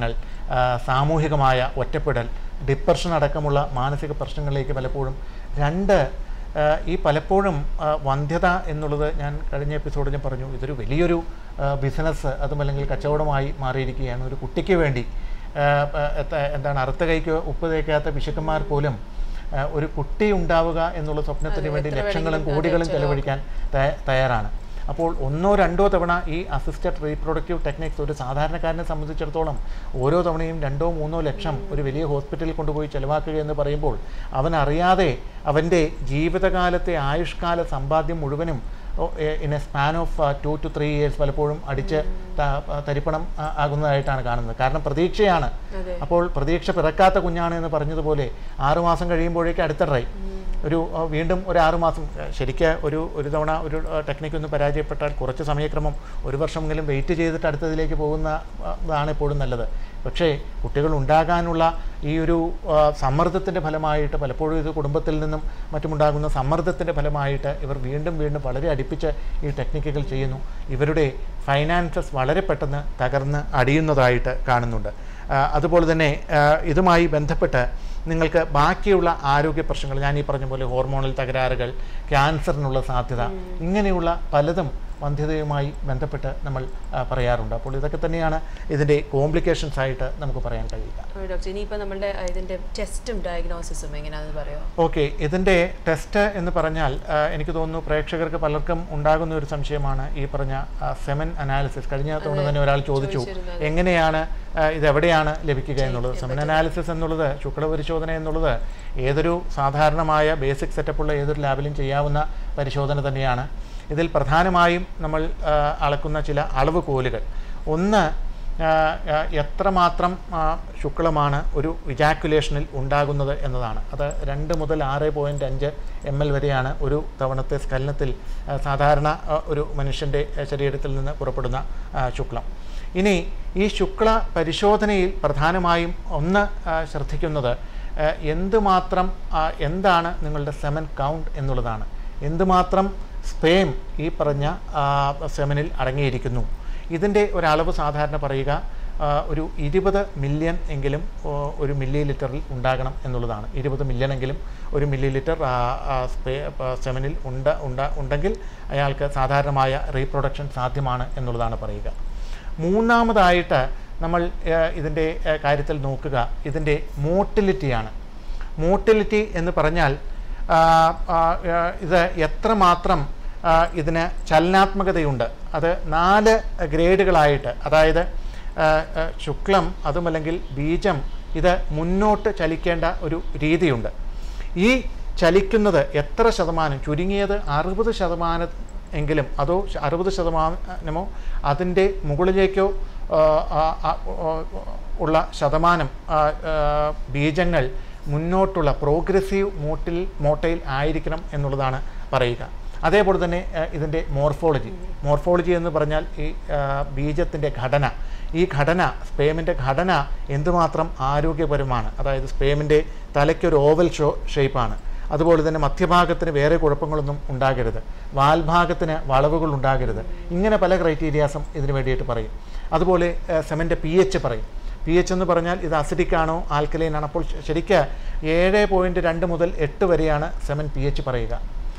ആ, സാമൂഹികമായ ഒറ്റപ്പെടൽ ഡിപ്രഷൻ അടക്കമുള്ള മാനസിക പ്രശ്നങ്ങളിലേക്ക് പലപ്പോഴും രണ്ട് ആ, ഈ പലപ്പോഴും ആ, വന്ധ്യത എന്നുള്ളത് ഞാൻ കഴിഞ്ഞ എപ്പിസോഡിൽ പറഞ്ഞു ഇതൊരു വലിയൊരു ബിസിനസ് അതും അല്ലെങ്കിൽ കച്ചവടമായി മാറിയിരിക്കുകയാണ് ഒരു കുട്ടിക്ക് വേണ്ടി ആ, ആ, എത്ത- എന്താണ് അറുത്ത കൈക്ക് ഉപ്പ് തേക്കാത്ത പിശുക്കന്മാർ പോലും ആ, ഒരു കുട്ടി ഉണ്ടാവുക എന്നുള്ള സ്വപ്നത്തിന് അതെ, വേണ്ടി എത്ര ലക്ഷങ്ങളും വേണമെങ്കിലും കോടികളും അതെ, ചെലവഴിക്കാൻ തയ്യ- തയ്യാറാണ് അപ്പോൾ ഒന്നോ രണ്ടോ തവണ ഈ അസിസ്റ്റഡ് റീപ്രൊഡക്റ്റീവ് ടെക്നിക്സ് ഒരു സാധാരണക്കാരനെ സംബന്ധിച്ചിടത്തോളം ഓരോ തവണയും രണ്ടോ മൂന്നോ ലക്ഷം ഒരു വലിയ ഹോസ്പിറ്റലിൽ കൊണ്ടുപോയി ചെലവാക്കുക എന്ന് പറയുമ്പോൾ അവൻ അറിയാതെ അവൻ്റെ ജീവിതകാലത്തെ ആയുഷ്കാല സമ്പാദ്യം മുഴുവനും in a span of two to three years പലപ്പോഴും അടിച്ച് ത- തരിപ്പണം ആ, ആകുന്നതായിട്ടാണ് കാണുന്നത് കാരണം പ്രതീക്ഷയാണ് അതെ അപ്പോൾ പ്രതീക്ഷ പിറക്കാത്ത കുഞ്ഞാണ് എന്ന് പറഞ്ഞതുപോലെ ആറുമാസം കഴിയുമ്പോഴേക്ക് അടുത്ത ട്രൈ ഒരു ആ, വീണ്ടും ഒരു ആറുമാസം ശരിക്ക് ഒരു ഒരു തവണ ഒരു ടെക്നിക്ക് ഒന്ന് പരാജയപ്പെട്ടാൽ കുറച്ച് സമയക്രമം ഒരു വർഷമെങ്കിലും വെയിറ്റ് ചെയ്തിട്ട് അടുത്തതിലേക്ക് പോകുന്ന ആ, താണ് എപ്പോഴും നല്ലത് പക്ഷേ കുട്ടികൾ ഉണ്ടാകാനുള്ള ഈ ഒരു സമ്മർദ്ദത്തിൻ്റെ ഫലമായിട്ട് പലപ്പോഴും ഇത് കുടുംബത്തിൽ നിന്നും മറ്റുമുണ്ടാകുന്ന സമ്മർദ്ദത്തിൻ്റെ ഫലമായിട്ട് ഇവർ വീണ്ടും വീണ്ടും വളരെ അടുപ്പിച്ച് ഈ ടെക്നിക്കുകൾ ചെയ്യുന്നു ഇവരുടെ ഫൈനാൻസസ് വളരെ പെട്ടെന്ന് തകർന്ന് അടിയുന്നതായിട്ട് കാണുന്നുണ്ട് ആ, അതുപോലെ തന്നെ ആ, ഇതുമായി ബന്ധപ്പെട്ട് നിങ്ങൾക്ക് ബാക്കിയുള്ള ആരോഗ്യ പ്രശ്നങ്ങൾ ഞാൻ ഈ പറഞ്ഞ പോലെ ഹോർമോണൽ തകരാറുകൾ ക്യാൻസറിനുള്ള സാധ്യത ഇങ്ങനെയുള്ള പലതും വന്ധ്യതയുമായി ബന്ധപ്പെട്ട് നമ്മൾ ആ, പറയാറുണ്ട് അപ്പോൾ ഇതൊക്കെ തന്നെയാണ് ഇതിൻ്റെ കോംപ്ലിക്കേഷൻസ് ആയിട്ട് നമുക്ക് പറയാൻ കഴിയുക ഡോക്ടർ ഇനിയിപ്പോൾ നമ്മളുടെ ആ, ഇതിന്റെ ടെസ്റ്റും ഡയഗ്നോസിസും എങ്ങനെയാണെന്ന് പറയോ ഓക്കെ ഇതിൻ്റെ ടെസ്റ്റ് എന്ന് പറഞ്ഞാൽ ആ, എനിക്ക് തോന്നുന്നു പ്രേക്ഷകർക്ക് പലർക്കും ഉണ്ടാകുന്ന ഒരു സംശയമാണ് ഈ പറഞ്ഞ സെമൻ അനാലിസിസ് കഴിഞ്ഞ തവണ തന്നെ ഒരാൾ ചോദിച്ചു ചോദിച്ചിരുന്നു, എങ്ങനെയാണ് ആ, ഇതെവിടെയാണ് ലഭിക്കുക എന്നുള്ളത് സെമൻ അനാലിസിസ് എന്നുള്ളത് ശുക്ലപരിശോധന എന്നുള്ളത് ഏതൊരു സാധാരണമായ ബേസിക് സെറ്റപ്പുള്ള ഏതൊരു ലാബിലും ചെയ്യാവുന്ന പരിശോധന തന്നെയാണ് ഇതിൽ പ്രധാനമായും നമ്മൾ ആ, അളക്കുന്ന ചില അളവുകോലുകൾ ഒന്ന് ആ, ആ, എത്രമാത്രം ആ, ശുക്ലമാണ് ഒരു ഇജാക്കുലേഷനിൽ ഉണ്ടാകുന്നത് എന്നതാണ് അത് രണ്ട് മുതൽ ആറ് പോയിൻറ്റ് അഞ്ച് എം എൽ വരെയാണ് ഒരു തവണത്തെ സ്ഖലനത്തിൽ ആ, സാധാരണ ആ, ഒരു മനുഷ്യൻ്റെ ആ, ശരീരത്തിൽ നിന്ന് പുറപ്പെടുന്ന ആ, ശുക്ലം ഇനി ഈ ശുക്ല പരിശോധനയിൽ പ്രധാനമായും ഒന്ന് ആ, ശ്രദ്ധിക്കുന്നത് ആ, എന്തുമാത്രം ആ, എന്താണ് നിങ്ങളുടെ സെമൻ കൗണ്ട് എന്നുള്ളതാണ് എന്തുമാത്രം സ്പേം ഈ പറഞ്ഞ ആ, സെമനിൽ അടങ്ങിയിരിക്കുന്നു ഇതിൻ്റെ ഒരളവ് സാധാരണ പറയുക ആ, ഒരു ഇരുപത് മില്യൺ എങ്കിലും ഓ, ഒരു മില്ലി ലിറ്ററിൽ ഉണ്ടാകണം എന്നുള്ളതാണ് ഇരുപത് മില്യൺ എങ്കിലും ഒരു മില്ലി ലിറ്റർ ആ, ആ, സ്പേ ആ, സെമനിൽ ഉണ്ട ഉണ്ട ഉണ്ടെങ്കിൽ അയാൾക്ക് സാധാരണമായ റീപ്രൊഡക്ഷൻ സാധ്യമാണ് എന്നുള്ളതാണ് പറയുക മൂന്നാമതായിട്ട് നമ്മൾ ഇതിൻ്റെ കാര്യത്തിൽ നോക്കുക ഇതിൻ്റെ മോട്ടിലിറ്റിയാണ് മോട്ടിലിറ്റി എന്ന് പറഞ്ഞാൽ ആ, ആ, ആ, ഇത് എത്രമാത്രം ആ, ഇതിന് ചലനാത്മകതയുണ്ട് അത് നാല് ഗ്രേഡുകളായിട്ട് അതായത് ആ, ആ, ശുക്ലം അതുമല്ലെങ്കിൽ ബീജം ഇത് മുന്നോട്ട് ചലിക്കേണ്ട ഒരു രീതിയുണ്ട് ഈ ചലിക്കുന്നത് എത്ര ശതമാനം ചുരുങ്ങിയത് അറുപത് ശതമാനം എങ്കിലും അതോ ശ- അറുപത് ശതമാനമോ അതിൻ്റെ മുകളിലേക്കോ ആ, ആ, ആ, ആ, ഉള്ള ശതമാനം ആ, ആ, ബീജങ്ങൾ മുന്നോട്ടുള്ള പ്രോഗ്രസീവ് മോട്ടിൽ മോട്ടയിൽ ആയിരിക്കണം എന്നുള്ളതാണ് പറയുക അതേപോലെ തന്നെ ആ, ഇതിൻ്റെ മോർഫോളജി മോർഫോളജി എന്ന് പറഞ്ഞാൽ ഈ ബീജത്തിൻ്റെ ഘടന ഈ ഘടന സ്പേമിൻ്റെ ഘടന എന്തുമാത്രം ആരോഗ്യപരമാണ് അതായത് സ്പേമിൻ്റെ തലയ്ക്കൊരു ഓവൽ ഷോ ഷേപ്പാണ് അതുപോലെ തന്നെ മധ്യഭാഗത്തിന് വേറെ കുഴപ്പങ്ങളൊന്നും ഉണ്ടാകരുത് വാൽഭാഗത്തിന് വളവുകൾ ഉണ്ടാകരുത് ഇങ്ങനെ പല ക്രൈറ്റീരിയാസും ഇതിന് വേണ്ടിയിട്ട് പറയും അതുപോലെ സെമൻ്റെ പി എച്ച് പറയും പി എച്ച് എന്ന് പറഞ്ഞാൽ ഇത് അസിഡിക് ആണോ ആൽക്കലൈൻ ആണോ അപ്പോൾ ശ- ശരിക്ക് ഏഴ് പോയിൻറ്റ് രണ്ട് മുതൽ എട്ട് വരെയാണ് സെമൻ പി എച്ച് പറയുക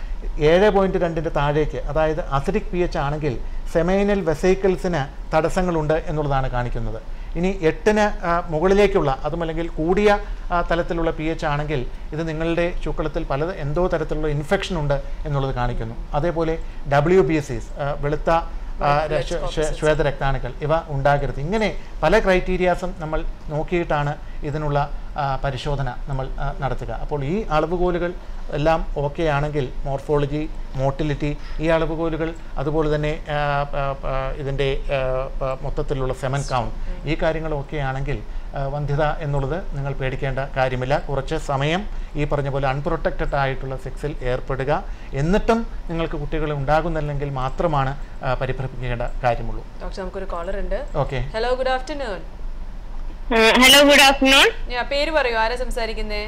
ഏഴ് പോയിൻറ്റ് രണ്ടിൻ്റെ താഴേക്ക് അതായത് അസിഡിക് പി എച്ച് ആണെങ്കിൽ സെമൈനൽ വെസൈക്കിൾസിന് തടസ്സങ്ങളുണ്ട് എന്നുള്ളതാണ് കാണിക്കുന്നത് ഇനി എട്ടിന് ആ, മുകളിലേക്കുള്ള അതുമല്ലെങ്കിൽ കൂടിയ ആ, തലത്തിലുള്ള പി എച്ച് ആണെങ്കിൽ ഇത് നിങ്ങളുടെ ശുക്ലത്തിൽ പല എന്തോ തരത്തിലുള്ള ഇൻഫെക്ഷൻ ഉണ്ട് എന്നുള്ളത് കാണിക്കുന്നു അതേപോലെ ഡബ്ല്യു ബി സിസ് വെളുത്ത ആ, രക്ഷ- ശ്വേ- ശ്വേതരക്താണുക്കൾ ഇവ ഉണ്ടാകരുത് ഇങ്ങനെ പല ക്രൈറ്റീരിയാസും നമ്മൾ നോക്കിയിട്ടാണ് ഇതിനുള്ള ആ, പരിശോധന നമ്മൾ ആ, നടത്തുക അപ്പോൾ ഈ അളവുകോലുകൾ എല്ലാം ഓക്കെ ആണെങ്കിൽ മോർഫോളജി മോട്ടിലിറ്റി ഈ അളവുകോലുകൾ അതുപോലെ തന്നെ ആ, ആ, ആ, ഇതിൻ്റെ ആ, ആ, മൊത്തത്തിലുള്ള സെമൻ കൗണ്ട് ഈ കാര്യങ്ങൾ ഓക്കെ ആണെങ്കിൽ ആ, വന്ധ്യത എന്നുള്ളത് നിങ്ങൾ പേടിക്കേണ്ട കാര്യമില്ല കുറച്ച് സമയം ഈ പറഞ്ഞ പോലെ അൺപ്രൊട്ടക്റ്റഡ് ആയിട്ടുള്ള സെക്സിൽ ഏർപ്പെടുക എന്നിട്ടും നിങ്ങൾക്ക് കുട്ടികൾ ഉണ്ടാകുന്നില്ലെങ്കിൽ മാത്രമാണ് ആ, പരിഭ്രമിക്കേണ്ട കാര്യമുള്ളൂ ഡോക്ടർ നമുക്കൊരു കോളർ ഉണ്ട് okay hello good afternoon hello good afternoon ഞാൻ പേര് പറയൂ ആരാ സംസാരിക്കുന്നേ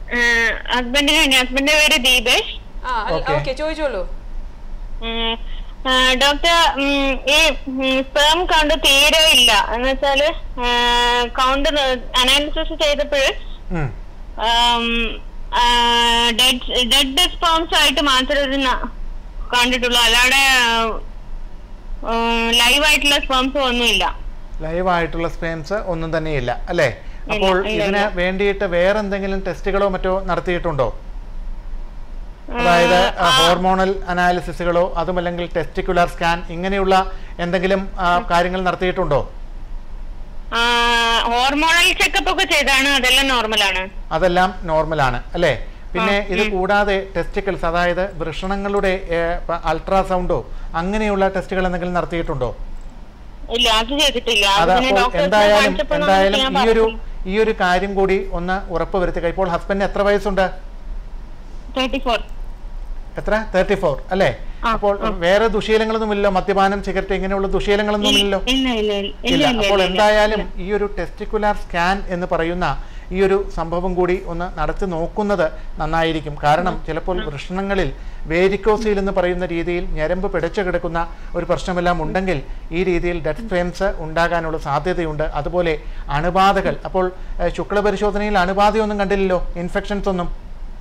ഹസ്ബൻഡിന് ഹസ്ബൻഡിന്റെ പേര് ദീപേഷ് ആ Okay. ഓക്കെ ചോദിച്ചോളൂ ഉം, ഡോക്ടർ ഈ സ്പേം കൗണ്ട് തീരെ ഇല്ല എന്ന് വെച്ചാല് കൗണ്ട് അനാലിസിസ് ചെയ്തപ്പോൾ ഉം. ഡെഡ് സ്പേംസ് ആയിട്ട് മാത്രമേ ഇത് ന- കണ്ടിട്ടുള്ളൂ അല്ലാതെ ലൈവ് ആയിട്ടുള്ള സ്പേംസ് ഒന്നുമില്ല ലൈവായിട്ടുള്ള സ്പേംസ് ഒന്നും തന്നെയില്ല അല്ലേ അപ്പോൾ ഇല്ല, ഇതിന് ഇല്ല. വേണ്ടിയിട്ട് വേറെ എന്തെങ്കിലും ടെസ്റ്റുകളോ മറ്റോ നടത്തിയിട്ടുണ്ടോ അതായത് ആ, ഹോർമോണൽ അനാലിസിസുകളോ അതുമല്ലെങ്കിൽ ടെസ്റ്റിക്കുലർ സ്കാൻ ഇങ്ങനെയുള്ള എന്തെങ്കിലും ആ, കാര്യങ്ങൾ നടത്തിയിട്ടുണ്ടോ ഹോർമോണൽ ചെക്കപ്പ് ഒക്കെ ചെയ്താണ് അതെല്ലാം നോർമലാണ് അതെല്ലാം നോർമലാണ് അല്ലേ പിന്നെ ഇത് കൂടാതെ ടെസ്റ്റിക്കൽസ് അതായത് വൃഷണങ്ങളുടെ അൾട്രാസൗണ്ടോ അങ്ങനെയുള്ള ടെസ്റ്റുകൾ എന്തെങ്കിലും നടത്തിയിട്ടുണ്ടോ ഇല്ല അത് ചെയ്തിട്ടില്ല അത് അതിന് അപ്പോൾ ഡോക്ടേഴ്സിനെ എന്തായാലും കാണിച്ചപ്പോൾ നമുക്ക് എന്തായാലും ചെയ്യാൻ ഈ ഒരു പറഞ്ഞു. ഈ ഒരു കാര്യം കൂടി ഒന്ന് ഉറപ്പ് വരുത്തുക ഇപ്പോൾ ഹസ്ബൻഡിന് എത്ര വയസ്സുണ്ട് 34 എത്ര തേർട്ടി ഫോർ അല്ലേ ആ, അപ്പോൾ വേറെ ദുശീലങ്ങളൊന്നുമില്ലല്ലോ മദ്യപാനം സിഗരറ്റ് ഇങ്ങനെയുള്ള ദുശീലങ്ങളൊന്നുമില്ലല്ലോ ഇല്ല ഇല്ല ഇല്ല ഇല്ല ഇല്ല ഇല്ല അപ്പോൾ ഇല്ല എന്തായാലും ഈ ഒരു ടെസ്റ്റിക്കുലാർ സ്കാൻ എന്ന് പറയുന്ന ഈ ഒരു സംഭവം കൂടി ഒന്ന് നടത്തി നോക്കുന്നത് നന്നായിരിക്കും കാരണം ചിലപ്പോൾ വൃഷണങ്ങളിൽ വേരിക്കോസീൽ എന്ന് പറയുന്ന രീതിയിൽ ഞരമ്പ് പിടച്ചു കിടക്കുന്ന ഒരു പ്രശ്നമെല്ലാം ഉണ്ടെങ്കിൽ ഈ രീതിയിൽ ഡെഡ് ഫ്രെയിംസ് ഉണ്ടാകാനുള്ള സാധ്യതയുണ്ട് അതുപോലെ അണുബാധകൾ അപ്പോൾ ഏഹ്, ശുക്ലപരിശോധനയിൽ അണുബാധയൊന്നും കണ്ടില്ലല്ലോ ഇൻഫെക്ഷൻസ് ഒന്നും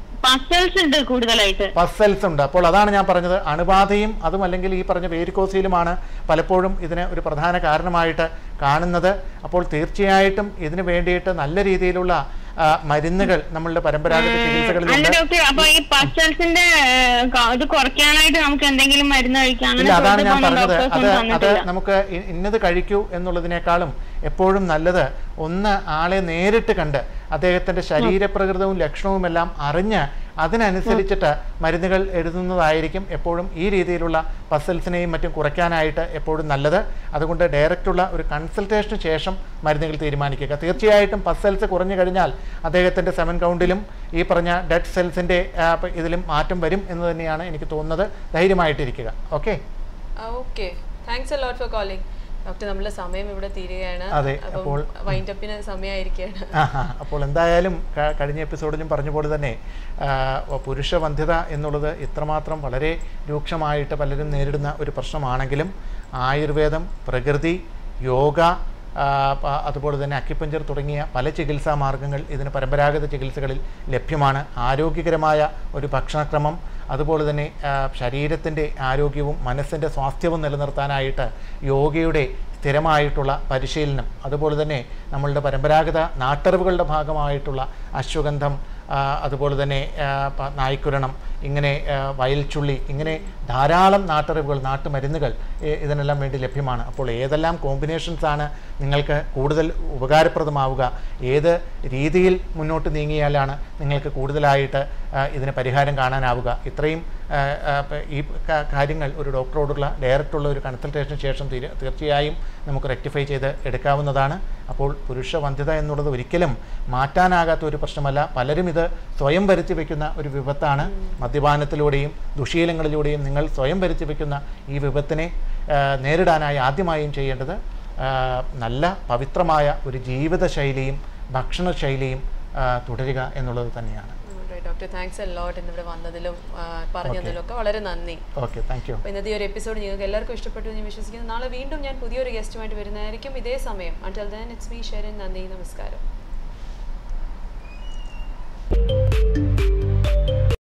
പസൽസ് ഉണ്ട് കൂടുതലായിട്ട് പസൽസ് ഉണ്ട് അപ്പോൾ അതാണ് ഞാൻ പറഞ്ഞത് അണുബാധയും അതും അല്ലെങ്കിൽ ഈ പറഞ്ഞ വേരിക്കോസിലുമാണ് പലപ്പോഴും ഇതിന് ഒരു പ്രധാന കാരണമായിട്ട് കാണുന്നത് അപ്പോൾ തീർച്ചയായിട്ടും ഇതിന് വേണ്ടിയിട്ട് നല്ല രീതിയിലുള്ള ആ, മരുന്നുകൾ നമ്മളുടെ പരമ്പരാഗത അല്ല ചികിത്സകളിലുണ്ട് ഡോക്ടർ അപ്പൊ ഈ പസൽസിന്റെ ഇത് കുറയ്ക്കാനായിട്ട് നമുക്ക് എന്തെങ്കിലും മരുന്ന് കഴിക്കാം ഇല്ല അങ്ങനെ അതാണ് ഞാൻ പുറത്ത് പറഞ്ഞത് doctors അത് ഒന്നും അത് തന്നിട്ടില്ല. നമുക്ക് ഇ- ഇന്നത് കഴിക്കൂ എന്നുള്ളതിനേക്കാളും എപ്പോഴും നല്ലത് ഒന്ന് ആളെ നേരിട്ട് കണ്ട് അദ്ദേഹത്തിന്റെ ശരീരപ്രകൃതവും ലക്ഷണവും എല്ലാം അറിഞ്ഞ് അതിനനുസരിച്ചിട്ട് മരുന്നുകൾ എഴുതുന്നതായിരിക്കും എപ്പോഴും ഈ രീതിയിലുള്ള പസൽസിനെയും മറ്റും കുറയ്ക്കാനായിട്ട് എപ്പോഴും നല്ലത് അതുകൊണ്ട് ഡയറക്റ്റുള്ള ഒരു കൺസൾട്ടേഷന് ശേഷം മരുന്നുകൾ തീരുമാനിക്കുക തീർച്ചയായിട്ടും പസൽസ് കുറഞ്ഞു കഴിഞ്ഞാൽ അദ്ദേഹത്തിൻ്റെ സെവൻ കൗണ്ടിലും ഈ പറഞ്ഞ ഡെഡ് സെൽസിൻ്റെ ഇതിലും മാറ്റം വരും എന്ന് തന്നെയാണ് എനിക്ക് തോന്നുന്നത് ധൈര്യമായിട്ടിരിക്കുക okay okay thanks a lot for calling doctor നമ്മളെ സമയം ഇവിടെ തീരുകയാണ് അതെ, അപ്പം അപ്പോൾ- വൈൻഡപ്പിന് സമയമായിരിക്കുകയാണ് ആഹാ. അപ്പോൾ എന്തായാലും ക- കഴിഞ്ഞ എപ്പിസോഡിലും പറഞ്ഞ പോലെ തന്നെ ആ, പുരുഷ വന്ധ്യത എന്നുള്ളത് ഇത്രമാത്രം വളരെ രൂക്ഷമായിട്ട് പലരും നേരിടുന്ന ഒരു പ്രശ്നമാണെങ്കിലും ആയുർവേദം പ്രകൃതി യോഗ ആ, പ- അതുപോലെ തന്നെ അക്യുപഞ്ചർ തുടങ്ങിയ പല ചികിത്സാ മാർഗങ്ങൾ ഇതിന് പരമ്പരാഗത ചികിത്സകളിൽ ലഭ്യമാണ് ആരോഗ്യകരമായ ഒരു ഭക്ഷണക്രമം അതുപോലെ തന്നെ ശരീരത്തിൻ്റെ ആരോഗ്യവും മനസ്സിൻ്റെ സ്വാസ്ഥ്യവും നിലനിർത്താനായിട്ട് യോഗയുടെ സ്ഥിരമായിട്ടുള്ള പരിശീലനം അതുപോലെ തന്നെ നമ്മളുടെ പരമ്പരാഗത നാട്ടറിവുകളുടെ ഭാഗമായിട്ടുള്ള അശ്വഗന്ധം ആ, അതുപോലെ തന്നെ ആ, പ- നായ്ക്കുരണം ഇങ്ങനെ ആ, വയൽച്ചുള്ളി ഇങ്ങനെ ധാരാളം നാട്ടറിവുകൾ നാട്ടുമരുന്നുകൾ ഇ- ഇതിനെല്ലാം വേണ്ടി ലഭ്യമാണ് അപ്പോൾ ഏതെല്ലാം കോമ്പിനേഷൻസ് ആണ് നിങ്ങൾക്ക് കൂടുതൽ ഉപകാരപ്രദമാവുക ഏത് രീതിയിൽ മുന്നോട്ട് നീങ്ങിയാലാണ് നിങ്ങൾക്ക് കൂടുതലായിട്ട് ആ, ഇതിന് പരിഹാരം കാണാനാവുക ഇത്രയും ആ, ആ, പ- ഈ ക- കാര്യങ്ങൾ ഒരു ഡോക്ടറോടുള്ള ഡയറക്റ്റുള്ള ഒരു കൺസൾട്ടേഷന് ശേഷം തീര- തീർച്ചയായും നമുക്ക് റെക്ടിഫൈ ചെയ്ത് എടുക്കാവുന്നതാണ് അപ്പോൾ പുരുഷ വന്ധ്യത എന്നുള്ളത് ഒരിക്കലും മാറ്റാനാകാത്ത ഒരു പ്രശ്നമല്ല പലരും ഇത് സ്വയം വരുത്തി വയ്ക്കുന്ന ഒരു വിപത്താണ് മദ്യപാനത്തിലൂടെയും ദുശീലങ്ങളിലൂടെയും നിങ്ങൾ സ്വയം വരുത്തി വയ്ക്കുന്ന ഈ വിപത്തിനെ ആ, നേരിടാനായി ആദ്യമായും ചെയ്യേണ്ടത് ആ, നല്ല പവിത്രമായ ഒരു ജീവിതശൈലിയും ഭക്ഷണശൈലിയും ആ, തുടരുക എന്നുള്ളത് തന്നെയാണ് ഡോക്ടർ താങ്ക്സ് എ ലോട്ട് എന്നിവിടെ വന്നതിലും ആ, പറഞ്ഞു തന്നതിലും ഒക്കെ വളരെ നന്ദി ഓക്കെ താങ്ക് യു അപ്പോൾ ഇന്നത്തെ ഈ ഒരു എപ്പിസോഡ് നിങ്ങൾക്ക് എല്ലാവർക്കും ഇഷ്ടപ്പെട്ടു എന്ന് ഞാൻ വിശ്വസിക്കുന്നു നാളെ വീണ്ടും ഞാൻ പുതിയൊരു ഗസ്റ്റുമായിട്ട് വരുന്നതായിരിക്കും ഇതേ സമയം until then it's me Sherin നന്ദി നമസ്കാരം